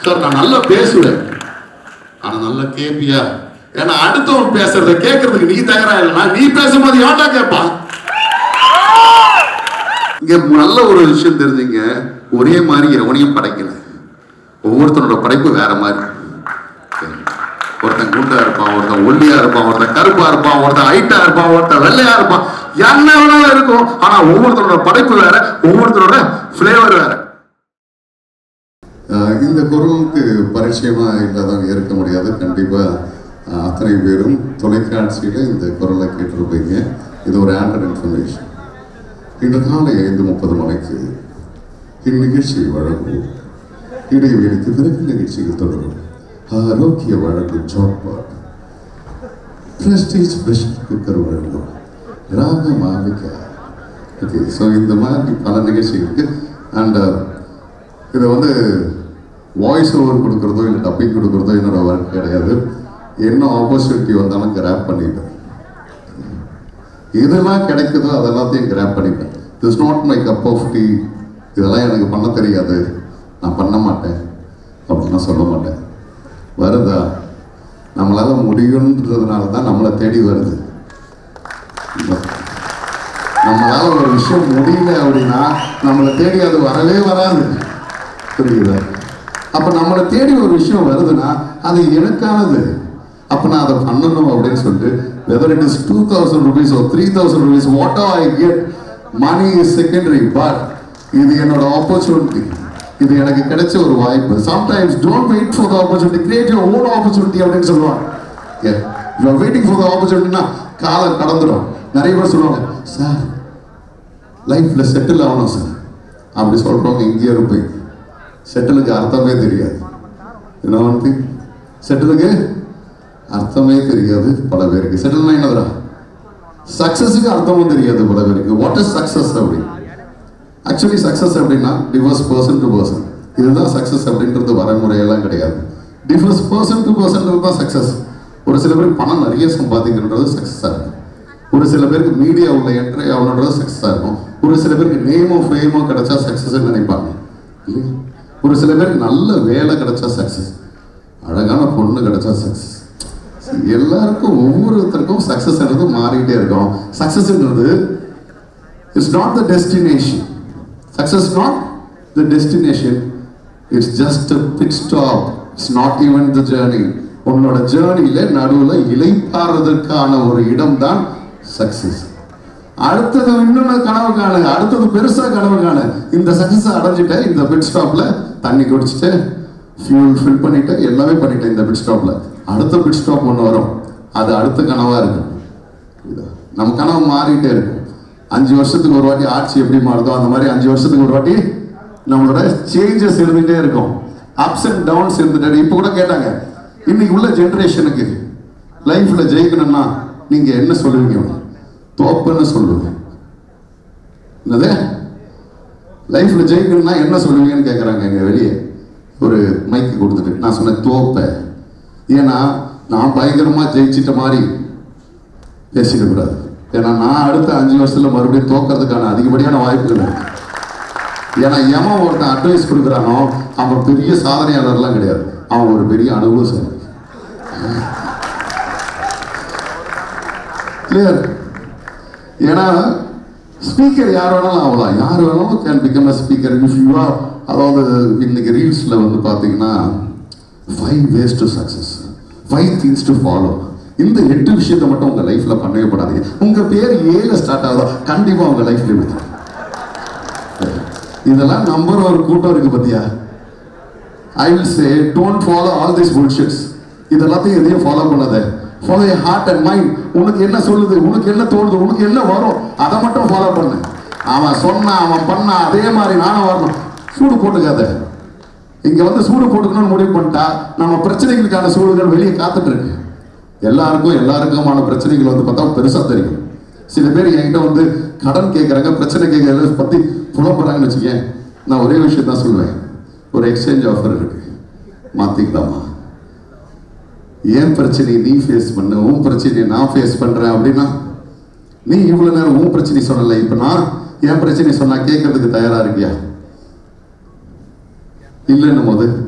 Sir நான் நல்லா பேசுவேன் ஆனா நல்லா கேப்பியா ஏன்னா அடுத்தவன் பேசுறத கேட்கறதுக்கு நீ தயாரா இல்லைனா நீ பேசும்போது ஏன்டா கேட்பான் இங்க நல்ல ஒரு விஷயம் தெரிஞ்சுங்க ஒரே மாதிரி எவனையும் படைக்கல ஒவ்வொருத்தனோட படைப்பு வேற மாதிரி ஒருத்தன் குண்டா இருப்பான் ஒருத்தன் ஒல்லியா இருப்பான் ஒருத்தன் கருப்பா இருப்பான் ஒருத்தன் ஹைட்டா இருப்பான் ஒருத்தன் வெள்ளையா இருப்பான் என்ன வேணாலும் இருக்கும் ஆனா ஒவ்வொருத்தரோட படைப்பு வேற ஒவ்வொருத்தரோட ஃபிளேவர் வேற ஆஹ் இந்த குரலுக்கு பரிச்சயமா இல்லாதவங்க இருக்க முடியாது கண்டிப்பா ஆஹ் அத்தனை பேரும் தொலைக்காட்சியில இந்த குரலை கேட்டிருப்பீங்க இது ஒரு ஆண்டர் இன்ஃபர்மேஷன் இன்று காலை ஐந்து முப்பது மணிக்கு இந்நிகழ்ச்சியை வழங்குவோம் இடைவெளிக்கு பிறகு நிகழ்ச்சிகள் தொடரும் ஆரோக்கிய வழங்கும் ஜாப்பாட் பிரஸ்டீஜ் ப்ரெஷர் குக்கர் வழங்கும் ராக மாமிகா ஓகே ஸோ இந்த மாதிரி பல நிகழ்ச்சிகள் இருக்கு அண்ட் இதை வந்து வாய்ஸ் ஓவர் கொடுக்குறதோ இல்லை டப்பிங் கொடுக்குறதோ என்னோட ஒர்க் கிடையாது என்ன ஆப்பர்ச்சுனிட்டி வந்தாலும் கிராப் பண்ணிட்டேன் எதெல்லாம் கிடைக்குதோ அதெல்லாத்தையும் கிராப் பண்ணிட்டேன் this not my cup of tea இதெல்லாம் எனக்கு பண்ண தெரியாது நான் பண்ண மாட்டேன் அப்படின்லாம் சொல்ல மாட்டேன் வருதா நம்மளால முடியுன்றதுனால தான் நம்மளை தேடி வருது நம்மளால ஒரு விஷயம் முடியல அப்படின்னா நம்மளை தேடி அது வரவே வராது புரியுதா அப்ப நம்மளை தேடி ஒரு விஷயம் வருதுன்னா அது எனக்கானது அப்ப நான் அதை பண்ணணும் அப்படின்னு சொல்லிட்டு whether it is two thousand rupees or three thousand rupees what I get money is secondary but இது என்னோட ஆப்பர்ச்சுனிட்டி இது எனக்கு கிடைச்ச ஒரு வாய்ப்பு sometimes don't wait for the opportunity create your own opportunity அப்படின்னு சொல்லுவாங்க you are waiting for the ஆப்பர்ச்சுனிட்டினா காலம் கடந்துடும் நிறைய பேர் சொல்லுவாங்க சார் லைஃப்ல செட்டில் ஆகணும் சார் அப்படி சொல்றவங்க இங்கேயே இருப்பீங்க செட்டிலுக்கு அர்த்தமே தெரியாது என்ன வந்து செட்டிலுக்கு அர்த்தமே தெரியாது பல பேருக்கு செட்டில்னா என்னதுடா சக்சஸுக்கு அர்த்தமும் தெரியாது பல பேருக்கு வாட் இஸ் சக்சஸ் அப்படி ஆக்சுவலி சக்சஸ் அப்படின்னா டிவர்ஸ் பர்சன் டு பர்சன் இதுதான் சக்சஸ் அப்படின்றது வரைமுறையெல்லாம் கிடையாது டிஃபர்ஸ் பர்சன் டு பர்சன்றது தான் சக்சஸ் ஒரு சில பேருக்கு பணம் நிறைய சம்பாதிக்கணுன்றது சக்ஸஸாக இருக்கும் ஒரு சில பேருக்கு மீடியாவில் என்ட்ரி ஆகணுன்றது சக்ஸஸாக இருக்கும் ஒரு சில பேருக்கு நேமோ ஃபேமோ கிடைச்சா சக்ஸஸ்ன்னு நினைப்பாங்க இல்லையா ஒரு சில பேருக்கு நல்ல வேலை கிடைச்சா சக்ஸஸ் அழகான பொண்ணு கிடைச்சா சக்ஸஸ் எல்லாருக்கும் ஒவ்வொருத்தருக்கும் சக்ஸஸ்ன்றது மாறிட்டே இருக்கும் சக்ஸஸ்ன்றது it's not the destination success not the destination it's just pit stop it's not even the journey உன்னோட ஜேர்னியில நடுவில் இலைப்பாறுறதுக்கான ஒரு இடம் தான் சக்சஸ் அடுத்தது இன்னொன்று கனவு காணு அடுத்தது பெருசா கனவு காணு இந்த சக்சஸ் அடைஞ்சிட்ட இந்த பிட் ஸ்டாப்ல தண்ணி குடிச்சிட்டு ஃபியூல் ஃபில் பண்ணிட்டு எல்லாமே பண்ணிட்டேன் இந்த பிட் ஸ்டாப்ல அடுத்த பிட் ஸ்டாப் ஒன்று வரும் அது அடுத்த கனவா இருக்கும் புரியுதா? நம்ம கனவு மாறிட்டே இருக்கும் அஞ்சு வருஷத்துக்கு ஒரு வாட்டி ஆட்சி எப்படி மாறுதோ அந்த மாதிரி அஞ்சு வருஷத்துக்கு ஒரு வாட்டி நம்மளோட சேஞ்சஸ் இருந்துகிட்டே இருக்கும் அப்ஸ் அண்ட் டவுன்ஸ் இருந்துட்டு இப்போ கூட கேட்டாங்க இன்னைக்கு உள்ள ஜென்ரேஷனுக்கு லைஃப்ல ஜெயிக்கணும்னா நீங்க என்ன சொல்லுவீங்க தோப்புன்னு சொல்லுவேன் என்னது லைஃப்ல ஜெயிக்கணும்னா என்ன சொல்லுவீங்கன்னு கேட்குறாங்க எங்க வெளியே ஒரு மைக்கு கொடுத்துட்டு நான் சொன்னேன் தோப்ப ஏன்னா நான் பயங்கரமா ஜெயிச்சிட்ட மாதிரி பேசிடக்கூடாது ஏன்னா நான் அடுத்த அஞ்சு வருஷத்துல மறுபடியும் தோக்கிறதுக்கான அதிகப்படியான வாய்ப்புகள் இருக்கு ஏன்னா எவன் ஒருத்தன் அட்வைஸ் கொடுக்குறானோ அவன் பெரிய சாதனையாளர்லாம் கிடையாது அவன் ஒரு பெரிய அனுபவசாலி கிளியர் ஏன்னா ஸ்பீக்கர் யார் வேணாலும் ஆகலாம் யார் வேணாலும் can become a speaker if you are அதாவது இன்னைக்கு ரீல்ஸில் வந்து பார்த்தீங்கன்னா five ways to success five things to follow இந்த எட்டு விஷயத்தை மட்டும் உங்கள் லைஃப்பில் பண்ணவே படாதீங்க உங்கள் பேர் ஏல ஸ்டார்ட் ஆகுதோ கண்டிப்பாக உங்கள் லைஃப்ல எடுத்து இதெல்லாம் நம்புற ஒரு கூட்டம் இருக்கு பத்தியா I will say don't follow all this bullshits இதெல்லாத்தையும் எதையும் ஃபாலோ பண்ணாத follow a heart and mind உனக்கு என்ன சொல்லுது உனக்கு என்ன தோணுது உனக்கு என்ன வரும் அதை மட்டும் ஃபாலோ பண்ணு அவன் சொன்னான் அவன் பண்ணான் அதே மாதிரி நானும் வரணும் சூடு போட்டுக்காத இங்க வந்து சூடு போட்டுக்கணும்னு முடிவு பண்ணிட்டா நம்ம பிரச்சனைகளுக்கான சூடுகள் வெளியே காத்துட்டு இருக்கு எல்லாருக்கும் எல்லாருக்குமான பிரச்சனைகள் வந்து பார்த்தா பெருசா தெரியும் சில பேர் என்கிட்ட வந்து கடன் கேட்குறாங்க பிரச்சனை கேட்கறத பத்தி புலம்புறாங்கன்னு வச்சுக்கேன் நான் ஒரே விஷயம் தான் சொல்லுவேன் ஒரு எக்ஸ்சேஞ்ச் ஆஃபர் இருக்கு மாத்திக்கலாமா ஏன் பிரச்சனையை நீ ஃபேஸ் பண்ண உன் பிரச்சனையை நான் ஃபேஸ் பண்றேன் அப்படின்னா நீ இவ்வளவு நேரம் உன் பிரச்சனை சொல்லல இப்ப நான் என் பிரச்சனை சொன்னா கேட்கறதுக்கு தயாரா இருக்கியா இல்லைன்னும் போது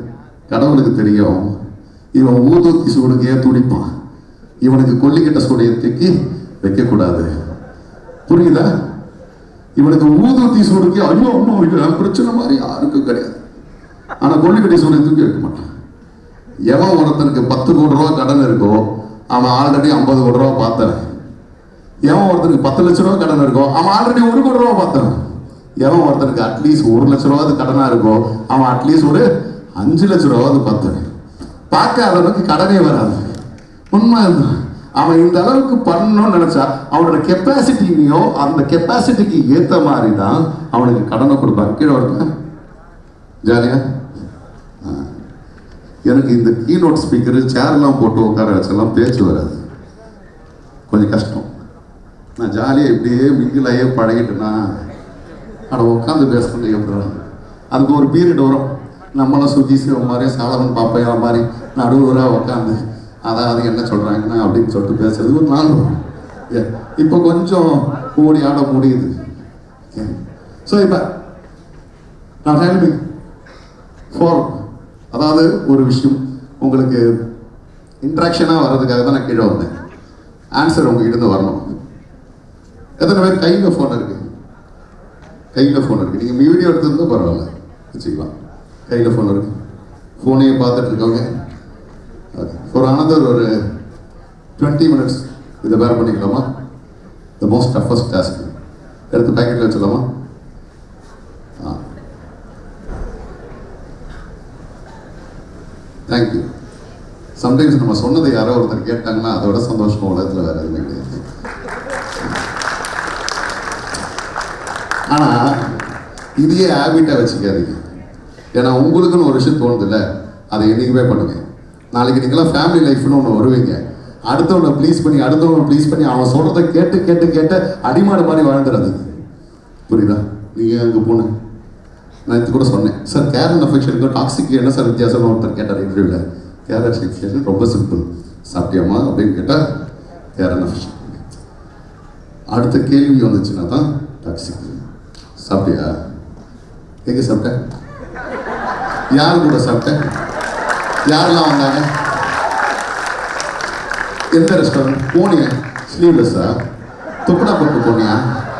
கடவுளுக்கு தெரியும் இவன் ஊதூத்தி சூடுக்கே துடிப்பான் இவனுக்கு கொல்லிக்கிட்ட சூடைய தூக்கி வைக்கக்கூடாது புரியுதா இவனுக்கு ஊதூத்தி சூடுக்கு ஐயோ அம்மா இது என் பிரச்சனை மாதிரி யாருக்கும் கிடையாது ஆனா கொல்லிக்கட்டை சூடைய தூக்கி வைக்க மாட்டான் எவன் ஒருத்தனுக்கு பத்து கோடி ரூபா கடன் இருக்கோ அவன் ஆல்ரெடி ஐம்பது கோடி ரூபா பார்த்தவன் எவன் ஒருத்தனுக்கு பத்து லட்ச ரூபா கடன் இருக்கோ அவன் ஆல்ரெடி ஒரு கோடி ரூபா பார்த்தவன் எவன் ஒருத்தனுக்கு அட்லீஸ்ட் ஒரு லட்ச ரூபாவது கடனா இருக்கோ அவன் அட்லீஸ்ட் ஒரு அஞ்சு லட்ச ரூபாவது பார்த்தவன் பார்க்காதவனுக்கு கடனே வராது உண்மை அதுதான். அவன் இந்த அளவுக்கு பண்ணணும்னு நினைச்சா அவனோட கெப்பாசிட்டியோ அந்த கெப்பாசிட்டிக்கு ஏத்த மாதிரி தான் அவனுக்கு கடனை கொடுப்பாங்க கீழே வருங்க ஜாலியா ஆ. எனக்கு இந்த கீநோட் ஸ்பீக்கர் சேர்லாம் போட்டு உட்கார வச்செல்லாம் பேச்சு வராது கொஞ்சம் கஷ்டம் நான் ஜாலியாக இப்படியே மிங்கிலாயே பழகிட்டேன்னா அட உட்காந்து பேசணும் எப்படி அதுக்கு ஒரு பீரியட் வரும் நம்மளும் சுஜி சிவம் மாதிரி சாலமன் பாப்பையா மாதிரி நடுவராக உட்காந்து அதாவது என்ன சொல்கிறாங்கன்னா அப்படின்னு சொல்லிட்டு பேசுறது ஒரு நாள் வரும் ஏ, இப்போ கொஞ்சம் ஓடி ஆட முடியுது ஸோ இப்போ நான் ஹேல்மிங் ஃபார் அதாவது ஒரு விஷயம் உங்களுக்கு இன்ட்ராக்ஷனாக வர்றதுக்காக தான் நான் கீழே வந்தேன் ஆன்சர் உங்ககிட்ட இருந்து வரணும் எத்தனை பேர் கையில் ஃபோன் இருக்கு கையில் ஃபோன் இருக்கு நீங்கள் வீடியோ எடுத்திருந்தா பரவாயில்ல வச்சுக்கலாம் கையில் ஃபோன் இருக்கு ஃபோனையே பார்த்துட்டு இருக்கவங்க ஓகே ஃபார் அனதர் ஒரு டுவெண்ட்டி மினிட்ஸ் இதை பேர் பண்ணிக்கலாமா த மோஸ்ட் டஃபஸ்ட் டாஸ்க் எடுத்து பேக்கெட்டில் வச்சிடலாமா ஆ தேங்க்யூ சம்டைம்ஸ் நம்ம சொன்னதை யாரோ ஒருத்தர் கேட்டாங்கன்னா அதோட சந்தோஷம் உலகத்தில் வேற எதுவுமே கிடையாது ஆனா இதையே ஹேபிட்டாக வச்சுக்காதீங்க ஏன்னா உங்களுக்குன்னு ஒரு விஷயம் தோணுதுல்ல அதை என்னைக்குமே பண்ணுங்க நாளைக்கு நீங்களாம் ஃபேமிலி லைஃப்னு ஒன்று வருவீங்க அடுத்தவனை ப்ளீஸ் பண்ணி அடுத்தவனை ப்ளீஸ் பண்ணி அவன் சொல்கிறத கேட்டு கேட்டு கேட்டு அடிமாடு மாதிரி வாழ்ந்துடாது புரியுதா நீங்கள் அங்கே போன நான் இது கூட சொன்னேன் சார் கேர் அண்ட் அஃபெக்ஷனுக்கும் டாக்ஸிக் என்ன சார் வித்தியாசம்னு ஒருத்தர் கேட்டார் இன்டர்வியூவில் கேர் அண்ட் அஃபெக்ஷன் ரொம்ப சிம்பிள் சாப்பிட்டியாமா அப்படின்னு கேட்டால் கேர் அண்ட் அஃபெக்ஷன் அடுத்த கேள்வி வந்துச்சுன்னா தான் டாக்ஸிக் சாப்பிட்டியா எங்கே சாப்பிட்டேன் யார் கூட சாப்பிட்டேன் யாரெல்லாம் வந்தாங்க எந்த ரெஸ்டாரண்ட் போனியா ஸ்லீவ்லெஸ்ஸா துப்படா போட்டு போனியா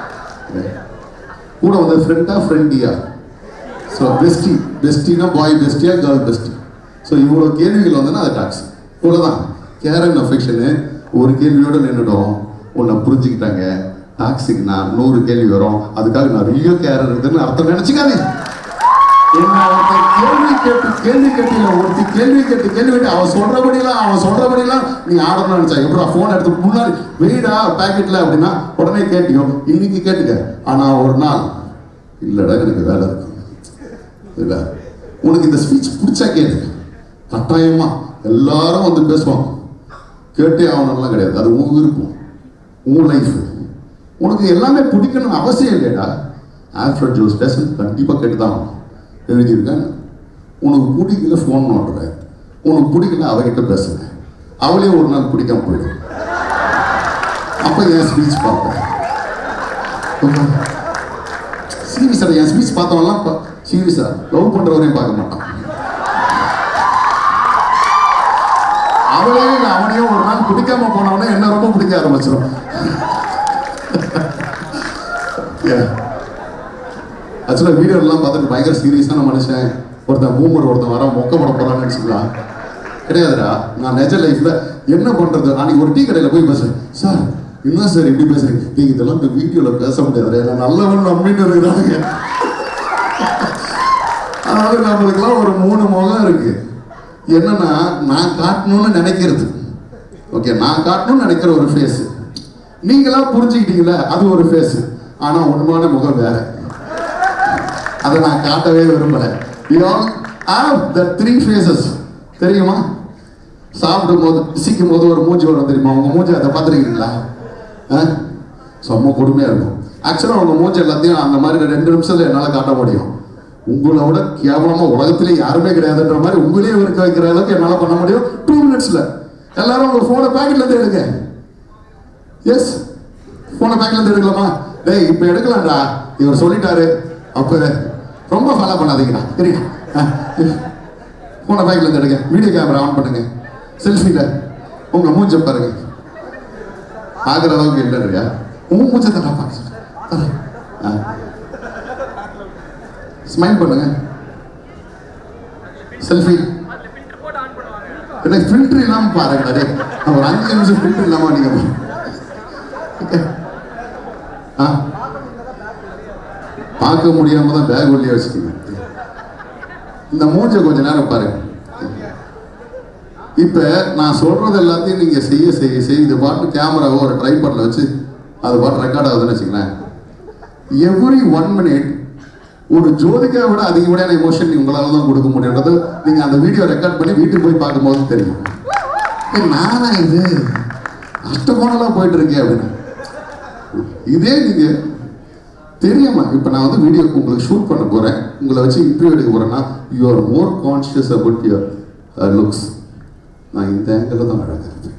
கூட வந்து ஃப்ரெண்டா ஃப்ரெண்டியா ஸோ பெஸ்டி பெஸ்டினா பாய் பெஸ்டியா கேர்ள் பெஸ்டி ஸோ இவ்வளோ கேள்விகள் வந்தோன்னா அது டாக்ஸ் இவ்வளோதான் கேர் அண்ட் அஃபெக்ஷனு ஒரு கேள்வியோடு நின்றுடும் உன்னை புரிஞ்சுக்கிட்டாங்க டாக்ஸிக்னா நூறு கேள்வி வரும் அதுக்காக நிறைய கேர் இருக்குதுன்னு அர்த்தம் நினச்சிக்காதே என்ன ஒருத்தன் கேள்வி கேட்டு கேள்வி கேட்டில ஒருத்தி கேள்வி கேட்டு கேள்வி கேட்டு அவன் சொல்றபடியெல்லாம் அவன் சொல்றபடியெல்லாம் நீ ஆடணும்னு நினைச்சா எப்படா ஃபோன் எடுத்து முன்னாடி வெயிடா பாக்கெட்ல அப்படின்னா உடனே கேட்டியோ இன்னைக்கு கேட்டுக்க ஆனா ஒரு நாள் இல்லடா எனக்கு வேலை இருக்கு இல்ல உனக்கு இந்த ஸ்பீச் பிடிச்சா கேளு கட்டாயமா எல்லாரும் வந்து பேசுவாங்க கேட்டே ஆகணும்லாம் கிடையாது அது உன் விருப்பம் உன் லைஃப் உனக்கு எல்லாமே பிடிக்கணும்னு அவசியம் இல்லைடா ஆல்ஃபிரட் ஜோஸ் பேசன் கண்டிப்பாக கேட்டு தான் ஆகணும். எழுதியிருக்கேன் உனக்கு பிடிக்கல ஃபோன் நோண்டுறேன் உனக்கு பிடிக்கல அவகிட்ட பேசுறேன் அவளே ஒரு நாள் பிடிக்காம போயிடும் அப்போ என் ஸ்பீச் பார்ப்பேன் சீரியஸாக என் ஸ்பீச் பார்த்தவன்லாம் சீரியஸாக லவ் பண்ணுறவரையும் பார்க்க மாட்டான் அவளே இல்லை அவனையே ஒரு நாள் பிடிக்காம போனவனே என்ன ரொம்ப பிடிக்க ஆரம்பிச்சிடும் ஆக்சுவலாக வீடியோலாம் பார்த்துட்டு பயங்கர சீரியஸான மனுஷன் ஒருத்தன் பூமர் ஒருத்தன் வர மொக்க போட போறான்னு நினச்சிக்கலாம் கிடையாதுடா நான் நெஜ லைஃப்ல என்ன பண்றது அன்னைக்கு ஒரு டீ கடையில் போய் பேசுறேன் சார் என்ன சார் இப்படி பேசுறீங்க நீங்க இதெல்லாம் இந்த வீடியோவில் பேச முடியாது நான் நல்லவன் நம்பின்னு இருக்கிறாங்க அதாவது நம்மளுக்குலாம் ஒரு மூணு முகம் இருக்கு என்னன்னா நான் காட்டணும்னு நினைக்கிறது ஓகே நான் காட்டணும்னு நினைக்கிற ஒரு ஃபேஸ் நீங்களாம் புரிஞ்சுக்கிட்டீங்களா அது ஒரு ஃபேஸ் ஆனா உண்மையான முகம் வேற அதை நான் காட்டவே விரும்பல you all have the three faces தெரியுமா சாப்பிடும் போது சிக்கும் போது ஒரு மூஞ்சி வரும் தெரியுமா உங்க மூஞ்சி அதை பார்த்துருக்கீங்களா செம்ம கொடுமையா இருக்கும் ஆக்சுவலாக உங்க மூஞ்சி எல்லாத்தையும் அந்த மாதிரி ரெண்டு நிமிஷத்துல என்னால் காட்ட முடியும் உங்களை விட கேவலமா உலகத்திலே யாருமே கிடையாதுன்ற மாதிரி உங்களையே இருக்க வைக்கிற அளவுக்கு என்னால் பண்ண முடியும் டூ மினிட்ஸ்ல எல்லாரும் உங்க ஃபோனை பேக்கெட்ல இருந்து எடுங்க எஸ் ஃபோனை பேக்ல இருந்து எடுக்கலாமா டேய் இப்போ எடுக்கலாம்டா இவர் சொல்லிட்டாரு அப்போ ரொம்ப ஃபாலோ பண்ணாதீங்கடா சரிங்க போன பேக்கில் இருந்து எடுங்க வீடியோ கேமரா ஆன் பண்ணுங்க செல்ஃபியில் உங்க மூஞ்ச பாருங்க ஆகிற அளவுக்கு இல்லை இல்லையா உன் மூஞ்ச தட்டா பாருங்க ஸ்மைல் பண்ணுங்க செல்ஃபி என்ன ஃபில்டர் இல்லாம பாருங்க டேய். ஒரு அஞ்சு நிமிஷம் ஃபில்டர் இல்லாம நீங்க பாருங்க. Okay. ஆ பார்க்க முடியாம தான் பேக் உள்ளே வச்சுக்கீங்க இந்த மூஞ்ச கொஞ்ச நேரம் பாருங்க இப்ப நான் சொல்றது எல்லாத்தையும் நீங்க செய்ய செய்ய செய்ய இது பாட்டு கேமராவோ ஒரு ட்ரைபாட்ல வச்சு அது பாட்டு ரெக்கார்ட் ஆகுதுன்னு வச்சுங்களேன் எவ்ரி ஒன் மினிட் ஒரு ஜோதிகா விட அதிகப்படியான எமோஷன் உங்களால தான் கொடுக்க முடியுன்றது நீங்க அந்த வீடியோ ரெக்கார்ட் பண்ணி வீட்டுக்கு போய் பார்க்கும்போது தெரியும் ஏய், நானா இது அஷ்டகோணலாம் போயிட்டு இருக்கேன் அப்படின்னு இதே நீங்க தெரியாம இப்ப நான் வந்து வீடியோ உங்களுக்கு ஷூட் பண்ண போறேன் உங்களை வச்சு இன்டர்வியூ எடுக்க போறேன்னா you are more conscious about your looks நான் இந்த ஆங்கிள் தான் அழகா இருப்பேன்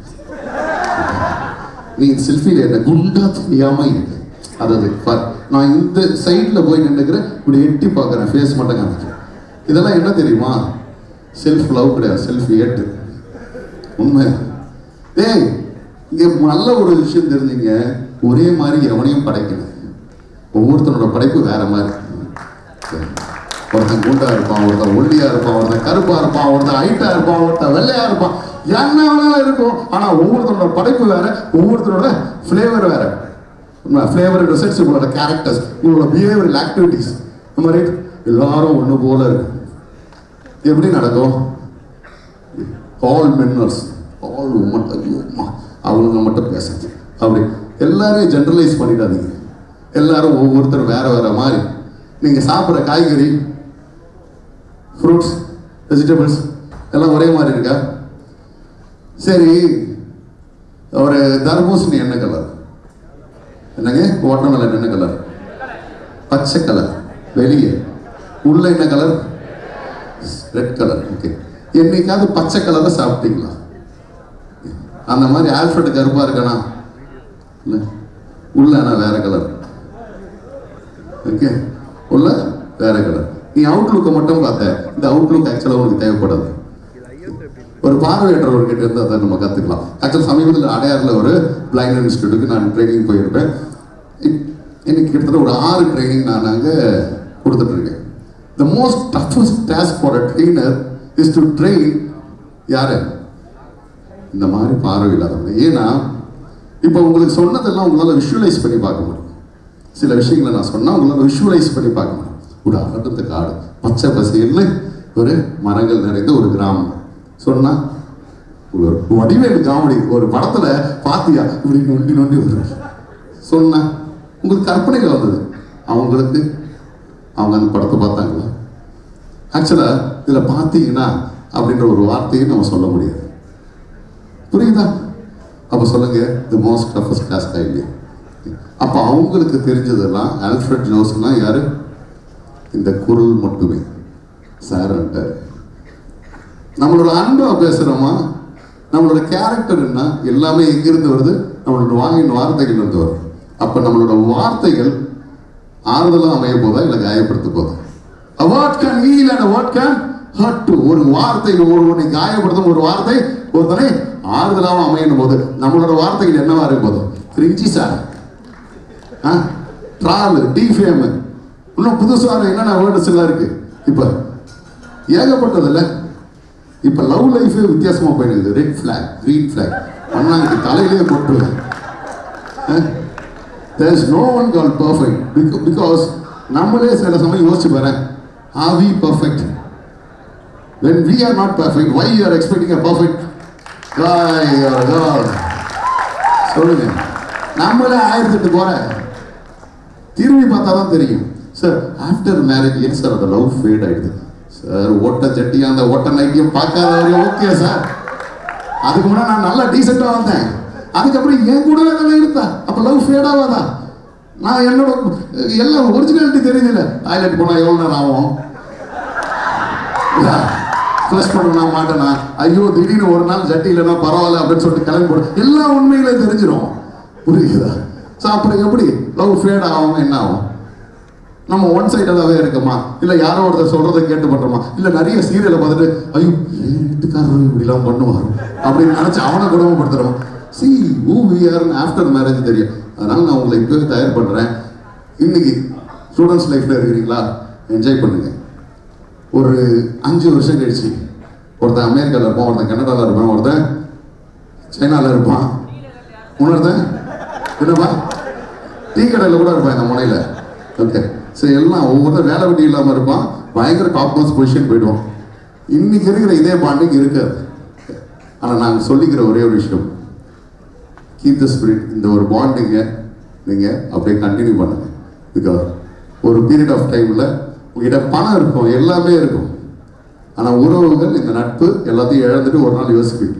நீ செல்ஃபியில் என்ன குண்டா தெரியாம இருக்கு அதாவது பார் நான் இந்த சைடில் போய் நின்றுக்கிறேன் இப்படி எட்டி பார்க்குறேன் ஃபேஸ் மட்டும் காமிக்கிறேன் இதெல்லாம் என்ன தெரியுமா செல்ஃப் லவ் கிடையாது செல்ஃப் ஏட்டு உண்மை டேய் இங்க நல்ல ஒரு விஷயம் தெரிஞ்சுங்க ஒரே மாதிரி எவனையும் படைக்கல ஒவ்வொருத்தனோட படைப்பு வேற மாதிரி ஒருத்தன் குண்டா இருப்பான் ஒருத்தன் ஒல்லியா இருப்பான் ஒருத்தன் கருப்பா இருப்பான் ஒருத்தன் ஹைட்டா இருப்பான் ஒருத்தன் வெள்ளையா இருப்பான் என்ன வேணாலும் இருக்கும் ஆனா ஒவ்வொருத்தனோட படைப்பு வேற ஒவ்வொருத்தனோட ஃப்ளேவர் வேற ஃப்ளேவர் ரிசல்ட்ஸ் உங்களோட கேரக்டர்ஸ் உங்களோட பிஹேவியரல் ஆக்டிவிட்டிஸ் இந்த மாதிரி எல்லாரும் ஒண்ணு போல இருக்கு எப்படி நடக்கும் ஆல் மென்னர்ஸ் ஆல் உமன் ஐயோ அம்மா, அவளுங்க மட்டும் பேசுறது அப்படி எல்லாரையும் ஜென்ரலைஸ் பண்ணிடாதீங்க எல்லாரும் ஒவ்வொருத்தர் வேற வேற மாதிரி நீங்க சாப்பிட்ற காய்கறி ஃப்ரூட்ஸ் வெஜிடபிள்ஸ் எல்லாம் ஒரே மாதிரி இருக்கா சரி ஒரு தர்பூசணி என்ன கலர் என்னங்க வாட்டர்மெலன் என்ன கலர் பச்சை கலர் வெளியே உள்ள என்ன கலர் ரெட் கலர் ஓகே என்னைக்காவது பச்சை கலரை சாப்பிட்டீங்களா அந்த மாதிரி ஆல்ஃபர்ட் கருப்பா இருக்கனா இல்லை உள்ள ஆனா வேற கலர் ஓகே உள்ள வேற கலர் நீ அவுட்லுக்கை மட்டும் பார்த்த இந்த அவுட்லுக் ஆக்சுவலாக உனக்கு தேவைப்படாது ஒரு பார்வையற்றவர் கிட்ட இருந்து அதை நம்ம கற்றுக்கலாம் ஆக்சுவல் சமீபத்தில் அடையாறில் ஒரு பிளைண்ட் இன்ஸ்டியூட்டுக்கு நான் ட்ரைனிங் போயிருப்பேன் இப்- இன்னைக்கு கிட்டத்தட்ட ஒரு ஆறு ட்ரைனிங் நான் அங்கே கொடுத்துட்ருக்கேன் the most toughest task for a trainer is to train யாரு இந்த மாதிரி பார்வை இல்லாதவங்க ஏன்னா இப்போ உங்களுக்கு சொன்னதெல்லாம் உங்களால் விஷுவலைஸ் பண்ணி பார்க்க முடியும் சில விஷயங்களை நான் சொன்னால் உங்களால் விஷுவலைஸ் பண்ணி பார்க்க முடியும் ஒரு அகட்டத்து காடு பச்சை பசேல்னு ஒரு மரங்கள் நிறைந்த ஒரு கிராமம் சொன்னா ஒரு வடிவேலு காமெடி ஒரு படத்துல பாத்தியா இப்படி நொண்டி நொண்டி வருது சொன்னா உங்களுக்கு கற்பனைகள் வந்தது அவங்களுக்கு அவங்க அந்த படத்தை பார்த்தாங்களா ஆக்சுவலா இதுல பார்த்தீங்கன்னா அப்படின்ற ஒரு வார்த்தையை நம்ம சொல்ல முடியாது புரியுதா அப்ப சொல்லுங்க the most toughest task idea அப்ப அவங்களுக்கு தெரிஞ்சதெல்லாம் ஆல்ஃபிரட் ஜோஸ்லாம் யாரு இந்த குரல் மட்டுமே சார் நம்மளோட அன்பா பேசுறோமா நம்மளோட கேரக்டர் என்ன எல்லாமே எங்கிருந்து வருது நம்மளோட வாங்கின வார்த்தைகள் இருந்து வருது அப்ப நம்மளோட வார்த்தைகள் ஆறுதலா அமைய போதா இல்ல காயப்படுத்த போதா what can heal and what can hurt to ஒரு வார்த்தை ஒருவனை காயப்படுத்தும் ஒரு வார்த்தை ஒருத்தனை ஆறுதலாவும் அமையணும் போது நம்மளோட வார்த்தைகள் என்னவா இருக்கும் போது கிரிஞ்சி சார் ட்ராவல் டிஃபேம் இன்னும் புதுசான என்னென்ன வேர்ட்ஸ் எல்லாம் இருக்கு இப்போ ஏகப்பட்டது இல்ல இப்போ லவ் லைஃபே வித்தியாசமா போயிடுது ரெட் ஃபிளாக் கிரீன் ஃபிளாக் அண்ணாங்க தலையிலேயே போட்டுருவேன் there is no one call perfect because நம்மளே சில சமயம் யோசிச்சு பாறேன் are we perfect when we are not perfect why you are expecting a perfect guy or girl சொல்லுங்க நம்மளே ஆயிரத்தெட்டு போற திரும்பி பார்த்தா தான் தெரியும் சார் ஆஃப்டர் மேரேஜ் ஏன் சார் அந்த லவ் ஃபேட் ஆயிடுது சார் ஓட்ட ஜட்டி அந்த ஓட்ட நைட்டியும் பார்க்காத வரையும் ஓகே சார் அதுக்கு முன்னாடி நான் நல்லா டீசெண்டாக வந்தேன் அதுக்கப்புறம் என் கூடவே நல்லா இருந்தா அப்போ லவ் ஃபேட் ஆகாதா நான் என்னோட எல்லாம் ஒரிஜினாலிட்டி தெரியுதுல்ல டாய்லெட் போனால் எவ்வளோ நேரம் ஆகும் ஃப்ளஷ் பண்ண மாட்டேனா ஐயோ திடீர்னு ஒரு நாள் ஜட்டி இல்லைன்னா பரவாயில்ல அப்படின்னு சொல்லிட்டு கிளம்பி போடும் எல்லா உண்மையிலே தெரிஞ்சிடும் புரியுதா ஸோ அப்புறம் எப்படி லவ் ஃபேட் ஆகாம என்ன ஆகும் நம்ம ஒன் சைடடாகவே இருக்கோமா இல்லை யாரோ ஒருத்தர் சொல்றதை கேட்டு பண்றோமா இல்லை நிறைய சீரியலை பார்த்துட்டு ஐயோ என் வீட்டுக்காரர் இப்படிலாம் பண்ணுவார் அப்படின்னு நினச்சி அவனை குடும்பப்படுத்துறோம் சி ஊ விஆர்னு ஆஃப்டர் மேரேஜ் தெரியும் அதனால நான் உங்களை இப்போவே தயார் பண்ணுறேன் இன்னைக்கு ஸ்டூடெண்ட்ஸ் லைஃப்பில் இருக்கிறீங்களா என்ஜாய் பண்ணுங்க ஒரு அஞ்சு வருஷம் கழிச்சு ஒருத்தன் அமெரிக்காவில் இருப்பான் ஒருத்தன் கனடாவில் இருப்பான் ஒருத்தன் சைனாவில் இருப்பான் உணர்த்தேன் என்னப்பா டீ கடையில் கூட இருப்பான் இந்த முனையில் ஓகே சரி எல்லாம் ஒவ்வொருத்தர் வேலை வெட்டி இல்லாமல் இருப்பான் பயங்கர டாப் மோஸ்ட் பொசிஷன் போயிடுவான் இன்னைக்கு இருக்கிற இதே பாண்டிங் இருக்காது ஆனால் நாங்கள் சொல்லிக்கிற ஒரே ஒரு விஷயம் கீப் த ஸ்பிரிட் இந்த ஒரு பாண்டிங்கை நீங்கள் அப்படியே கண்டினியூ பண்ணுங்க பிகாஸ் ஒரு பீரியட் ஆஃப் டைமில் உங்ககிட்ட பணம் இருக்கும் எல்லாமே இருக்கும் ஆனால் உறவுகள் இந்த நட்பு எல்லாத்தையும் இழந்துட்டு ஒரு நாள் யோசிப்பீங்க